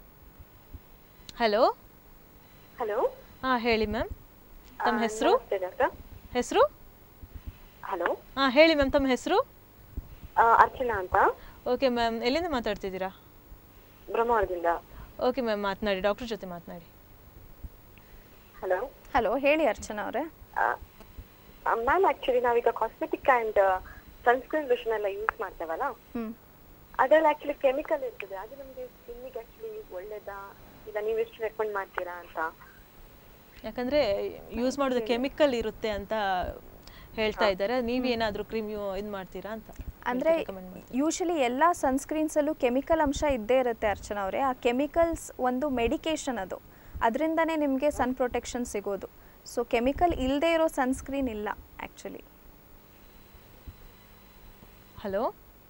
ಹಲೋ ಹಲೋ ಹಾಂ ಹೇಳಿ ಮ್ಯಾಮ್ ತಮ್ಮ ಹೆಸರು ನಮಸ್ತೆ ಡಾಕ್ಟರ್ ಹೆಸರು ಹಲೋ ಹಾಂ ಹೇಳಿ ಮ್ಯಾಮ್ ತಮ್ಮ ಹೆಸರು ಅರ್ಚನಾ ಅಂತ ಓಕೆ ಮ್ಯಾಮ್ ಎಲ್ಲಿಂದ ಮಾತಾಡ್ತಿದ್ದೀರಾ ಬ್ರಹ್ಮಾವರದಿಂದ ಓಕೆ ಮ್ಯಾಮ್ ಮಾತನಾಡಿ ಡಾಕ್ಟರ್ ಜೊತೆ ಮಾತನಾಡಿ ಹಲೋ ಹಲೋ ಹೇಳಿ ಅರ್ಚನಾ ಅವರೇ ಮ್ಯಾಮ್ ಆಕ್ಚುಲಿ ನಾವೀಗ ಕಾಸ್ಮೆಟಿಕ್ ಅಂಡ್ ಸನ್ಸ್ಕ್ರೀನ್ ಲೋಷನ್ ಎಲ್ಲ ಯೂಸ್ ಮಾಡ್ತೇವಲ್ಲ ಹ್ಞೂ ಅದ್ರಲ್ಲಿ ಆಕ್ಚುಲಿ ಕೆಮಿಕಲ್ ಇರ್ತದೆ ಅದು ನಮಗೆ ಸ್ಕಿನ್ನಿಗೆ ಆಕ್ಚುಲಿ ಒಳ್ಳೇದಾ ಇಲ್ಲ ನೀವು ಎಷ್ಟು ರೆಕಮೆಂಡ್ ಮಾಡ್ತೀರಾ ಅಂತ ಯಾಕಂದರೆ ಯೂಸ್ ಮಾಡೋದು ಕೆಮಿಕಲ್ ಇರುತ್ತೆ ಅಂತ ಹೇಳ್ತಾ ಇದ್ದಾರೆ ನೀವೇನಾದರೂ ಕ್ರೀಮ್ ಇದು ಮಾಡ್ತೀರಾ ಅಂತ ಅಂದರೆ ರೆಕಮೆಂಡ್ ಮಾಡಿ ಯೂಶಲಿ ಎಲ್ಲ ಸನ್ಸ್ಕ್ರೀನ್ಸಲ್ಲೂ ಕೆಮಿಕಲ್ ಅಂಶ ಇದ್ದೇ ಇರುತ್ತೆ ಅರ್ಚನಾ ಅವರೇ ಆ ಕೆಮಿಕಲ್ಸ್ ಒಂದು ಮೆಡಿಕೇಶನ್ ಅದು ಅದರಿಂದನೇ ನಿಮಗೆ ಸನ್ ಪ್ರೊಟೆಕ್ಷನ್ ಸಿಗೋದು ಸೊ ಕೆಮಿಕಲ್ ಇಲ್ಲದೆ ಇರೋ ಸನ್ಸ್ಕ್ರೀನ್ ಇಲ್ಲ ಆ್ಯಕ್ಚುಲಿ ಹಲೋ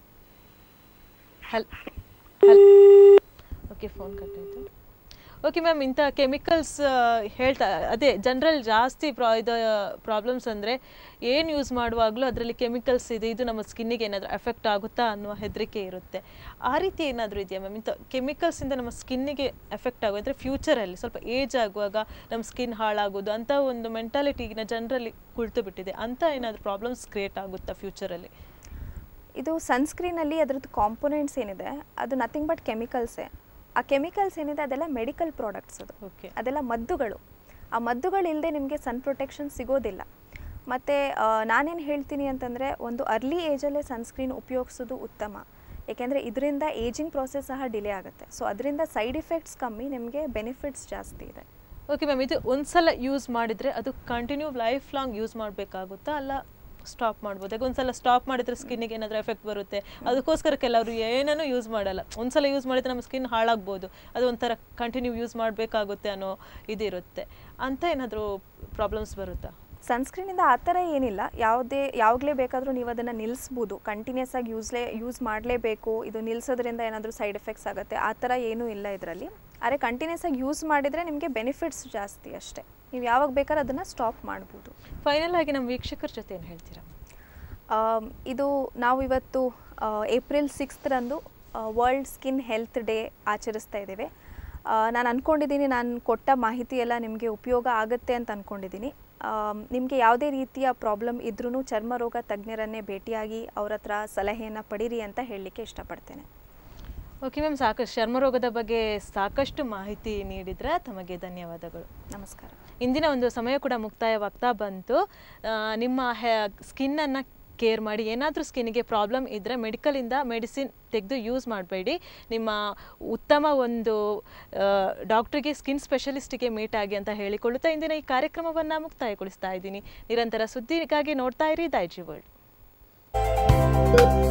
ಹಲ್ ಹಲ್ ಓಕೆ ಫೋನ್ ಕಟ್ ಆಯಿತು ಓಕೆ ಮ್ಯಾಮ್ ಇಂಥ ಕೆಮಿಕಲ್ಸ್ ಹೇಳ್ತಾ ಅದೇ ಜನರಲ್ ಜಾಸ್ತಿ ಪ್ರಾ ಇದು ಪ್ರಾಬ್ಲಮ್ಸ್ ಅಂದರೆ ಏನು ಯೂಸ್ ಮಾಡುವಾಗಲೂ ಅದರಲ್ಲಿ ಕೆಮಿಕಲ್ಸ್ ಇದೆ ಇದು ನಮ್ಮ ಸ್ಕಿನ್ನಿಗೆ ಏನಾದರೂ ಎಫೆಕ್ಟ್ ಆಗುತ್ತಾ ಅನ್ನುವ ಹೆದರಿಕೆ ಇರುತ್ತೆ ಆ ರೀತಿ ಏನಾದರೂ ಇದೆಯಾ ಮ್ಯಾಮ್ ಇಂಥ ಕೆಮಿಕಲ್ಸಿಂದ ನಮ್ಮ ಸ್ಕಿನ್ನಿಗೆ ಎಫೆಕ್ಟ್ ಆಗೋದು ಅಂದರೆ ಫ್ಯೂಚರಲ್ಲಿ ಸ್ವಲ್ಪ ಏಜ್ ಆಗುವಾಗ ನಮ್ಮ ಸ್ಕಿನ್ ಹಾಳಾಗೋದು ಅಂಥ ಒಂದು ಮೆಂಟಾಲಿಟಿ ಈಗಿನ ಜನರಲ್ಲಿ ಕುಳಿತು ಬಿಟ್ಟಿದೆ ಅಂಥ ಏನಾದರೂ ಪ್ರಾಬ್ಲಮ್ಸ್ ಕ್ರಿಯೇಟ್ ಆಗುತ್ತಾ ಫ್ಯೂಚರಲ್ಲಿ ಇದು ಸನ್ಸ್ಕ್ರೀನಲ್ಲಿ ಅದರದ್ದು ಕಾಂಪೊನೆಂಟ್ಸ್ ಏನಿದೆ ಅದು ನಥಿಂಗ್ ಬಟ್ ಕೆಮಿಕಲ್ಸೇ ಆ ಕೆಮಿಕಲ್ಸ್ ಏನಿದೆ ಅದೆಲ್ಲ ಮೆಡಿಕಲ್ ಪ್ರಾಡಕ್ಟ್ಸ್ ಅದು ಓಕೆ ಅದೆಲ್ಲ ಮದ್ದುಗಳು ಆ ಮದ್ದುಗಳಿಲ್ಲದೆ ನಿಮಗೆ ಸನ್ ಪ್ರೊಟೆಕ್ಷನ್ ಸಿಗೋದಿಲ್ಲ ಮತ್ತು ನಾನೇನು ಹೇಳ್ತೀನಿ ಅಂತಂದರೆ ಒಂದು ಅರ್ಲಿ ಏಜಲ್ಲೇ ಸನ್ಸ್ಕ್ರೀನ್ ಉಪಯೋಗಿಸೋದು ಉತ್ತಮ ಏಕೆಂದರೆ ಇದರಿಂದ ಏಜಿಂಗ್ ಪ್ರಾಸೆಸ್ ಸಹ ಡಿಲೇ ಆಗುತ್ತೆ ಸೊ ಅದರಿಂದ ಸೈಡ್ ಇಫೆಕ್ಟ್ಸ್ ಕಮ್ಮಿ ನಿಮಗೆ ಬೆನಿಫಿಟ್ಸ್ ಜಾಸ್ತಿ ಇದೆ ಓಕೆ ಮ್ಯಾಮ್ ಇದು ಒಂದ್ಸಲ ಯೂಸ್ ಮಾಡಿದರೆ ಅದು ಕಂಟಿನ್ಯೂ ಲೈಫ್ ಲಾಂಗ್ ಯೂಸ್ ಮಾಡಬೇಕಾಗುತ್ತಾ ಅಲ್ಲ ಸ್ಟಾಪ್ ಮಾಡ್ಬೋದು ಯಾಕೆ ಒಂದ್ಸಲ ಸ್ಟಾಪ್ ಮಾಡಿದ್ರೆ ಸ್ಕಿನ್ನಿಗೆ ಏನಾದರೂ ಎಫೆಕ್ಟ್ ಬರುತ್ತೆ ಅದಕ್ಕೋಸ್ಕರ ಕೆಲವರು ಏನನ್ನೂ ಯೂಸ್ ಮಾಡಲ್ಲ ಒಂದ್ಸಲ ಯೂಸ್ ಮಾಡಿದ್ರೆ ನಮ್ಮ ಸ್ಕಿನ್ ಹಾಳಾಗ್ಬೋದು ಅದು ಒಂಥರ ಕಂಟಿನ್ಯೂ ಯೂಸ್ ಮಾಡಬೇಕಾಗುತ್ತೆ ಅನ್ನೋ ಇದಿರುತ್ತೆ ಅಂತ ಏನಾದರೂ ಪ್ರಾಬ್ಲಮ್ಸ್ ಬರುತ್ತಾ ಸನ್ಸ್ಕ್ರೀನಿಂದ ಆ ಥರ ಏನಿಲ್ಲ ಯಾವುದೇ ಯಾವಾಗಲೇ ಬೇಕಾದರೂ ನೀವು ಅದನ್ನು ನಿಲ್ಲಿಸ್ಬೋದು ಕಂಟಿನ್ಯೂಸ್ ಆಗಿ ಯೂಸ್ಲೇ ಯೂಸ್ ಮಾಡಲೇಬೇಕು ಇದು ನಿಲ್ಲಿಸೋದ್ರಿಂದ ಏನಾದರೂ ಸೈಡ್ ಎಫೆಕ್ಟ್ಸ್ ಆಗುತ್ತೆ ಆ ಥರ ಏನೂ ಇಲ್ಲ ಇದರಲ್ಲಿ ಆದರೆ ಕಂಟಿನ್ಯೂಸ್ ಆಗಿ ಯೂಸ್ ಮಾಡಿದರೆ ನಿಮಗೆ ಬೆನಿಫಿಟ್ಸ್ ಜಾಸ್ತಿ ಅಷ್ಟೇ ನೀವು ಯಾವಾಗ ಬೇಕಾದ್ರೂ ಅದನ್ನು ಸ್ಟಾಪ್ ಮಾಡ್ಬೋದು ಫೈನಲ್ ಆಗಿ ನಮ್ಮ ವೀಕ್ಷಕರ ಜೊತೆ ಏನು ಹೇಳ್ತೀರಾ ಆಮ್, ಇದು ನಾವು ಇವತ್ತು ಏಪ್ರಿಲ್ ಸಿಕ್ಸ್ತ್ರಂದು ವರ್ಲ್ಡ್ ಸ್ಕಿನ್ ಹೆಲ್ತ್ ಡೇ ಆಚರಿಸ್ತಾ ಇದ್ದೇವೆ ನಾನು ಅಂದ್ಕೊಂಡಿದ್ದೀನಿ ನಾನು ಕೊಟ್ಟ ಮಾಹಿತಿ ಎಲ್ಲ ನಿಮಗೆ ಉಪಯೋಗ ಆಗುತ್ತೆ ಅಂತ ಅಂದ್ಕೊಂಡಿದ್ದೀನಿ ನಿಮಗೆ ಯಾವುದೇ ರೀತಿಯ ಪ್ರಾಬ್ಲಮ್ ಇದ್ರೂ ಚರ್ಮರೋಗ ತಜ್ಞರನ್ನೇ ಭೇಟಿಯಾಗಿ ಅವ್ರ ಹತ್ರ ಸಲಹೆಯನ್ನು ಪಡೀರಿ ಅಂತ ಹೇಳಲಿಕ್ಕೆ ಇಷ್ಟಪಡ್ತೇನೆ ಓಕೆ ಮ್ಯಾಮ್ ಸಾಕಷ್ಟು ಚರ್ಮರೋಗದ ಬಗ್ಗೆ ಸಾಕಷ್ಟು ಮಾಹಿತಿ ನೀಡಿದ್ರೆ ತಮಗೆ ಧನ್ಯವಾದಗಳು ನಮಸ್ಕಾರ ಇಂದಿನ ಒಂದು ಸಮಯ ಕೂಡ ಮುಕ್ತಾಯವಾಗ್ತಾ ಬಂತು ಆ, ನಿಮ್ಮ ಹೆ ಸ್ಕಿನ್ನನ್ನು ಕೇರ್ ಮಾಡಿ ಏನಾದರೂ ಸ್ಕಿನ್ನಿಗೆ ಪ್ರಾಬ್ಲಮ್ ಇದ್ದರೆ ಮೆಡಿಕಲಿಂದ ಮೆಡಿಸಿನ್ ತೆಗೆದು ಯೂಸ್ ಮಾಡಬೇಡಿ ನಿಮ್ಮ ಉತ್ತಮ ಒಂದು ಡಾಕ್ಟ್ರಿಗೆ ಸ್ಕಿನ್ ಸ್ಪೆಷಲಿಸ್ಟಿಗೆ ಮೀಟ್ ಆಗಿ ಅಂತ ಹೇಳಿಕೊಳ್ಳುತ್ತಾ ಇಂದಿನ ಈ ಕಾರ್ಯಕ್ರಮವನ್ನು ಮುಕ್ತಾಯಗೊಳಿಸ್ತಾ ಇದ್ದೀನಿ ನಿರಂತರ ಸುದ್ದಿಗಾಗಿ ನೋಡ್ತಾ ಇರಿ ದೈಜಿ ವರ್ಲ್ಡ್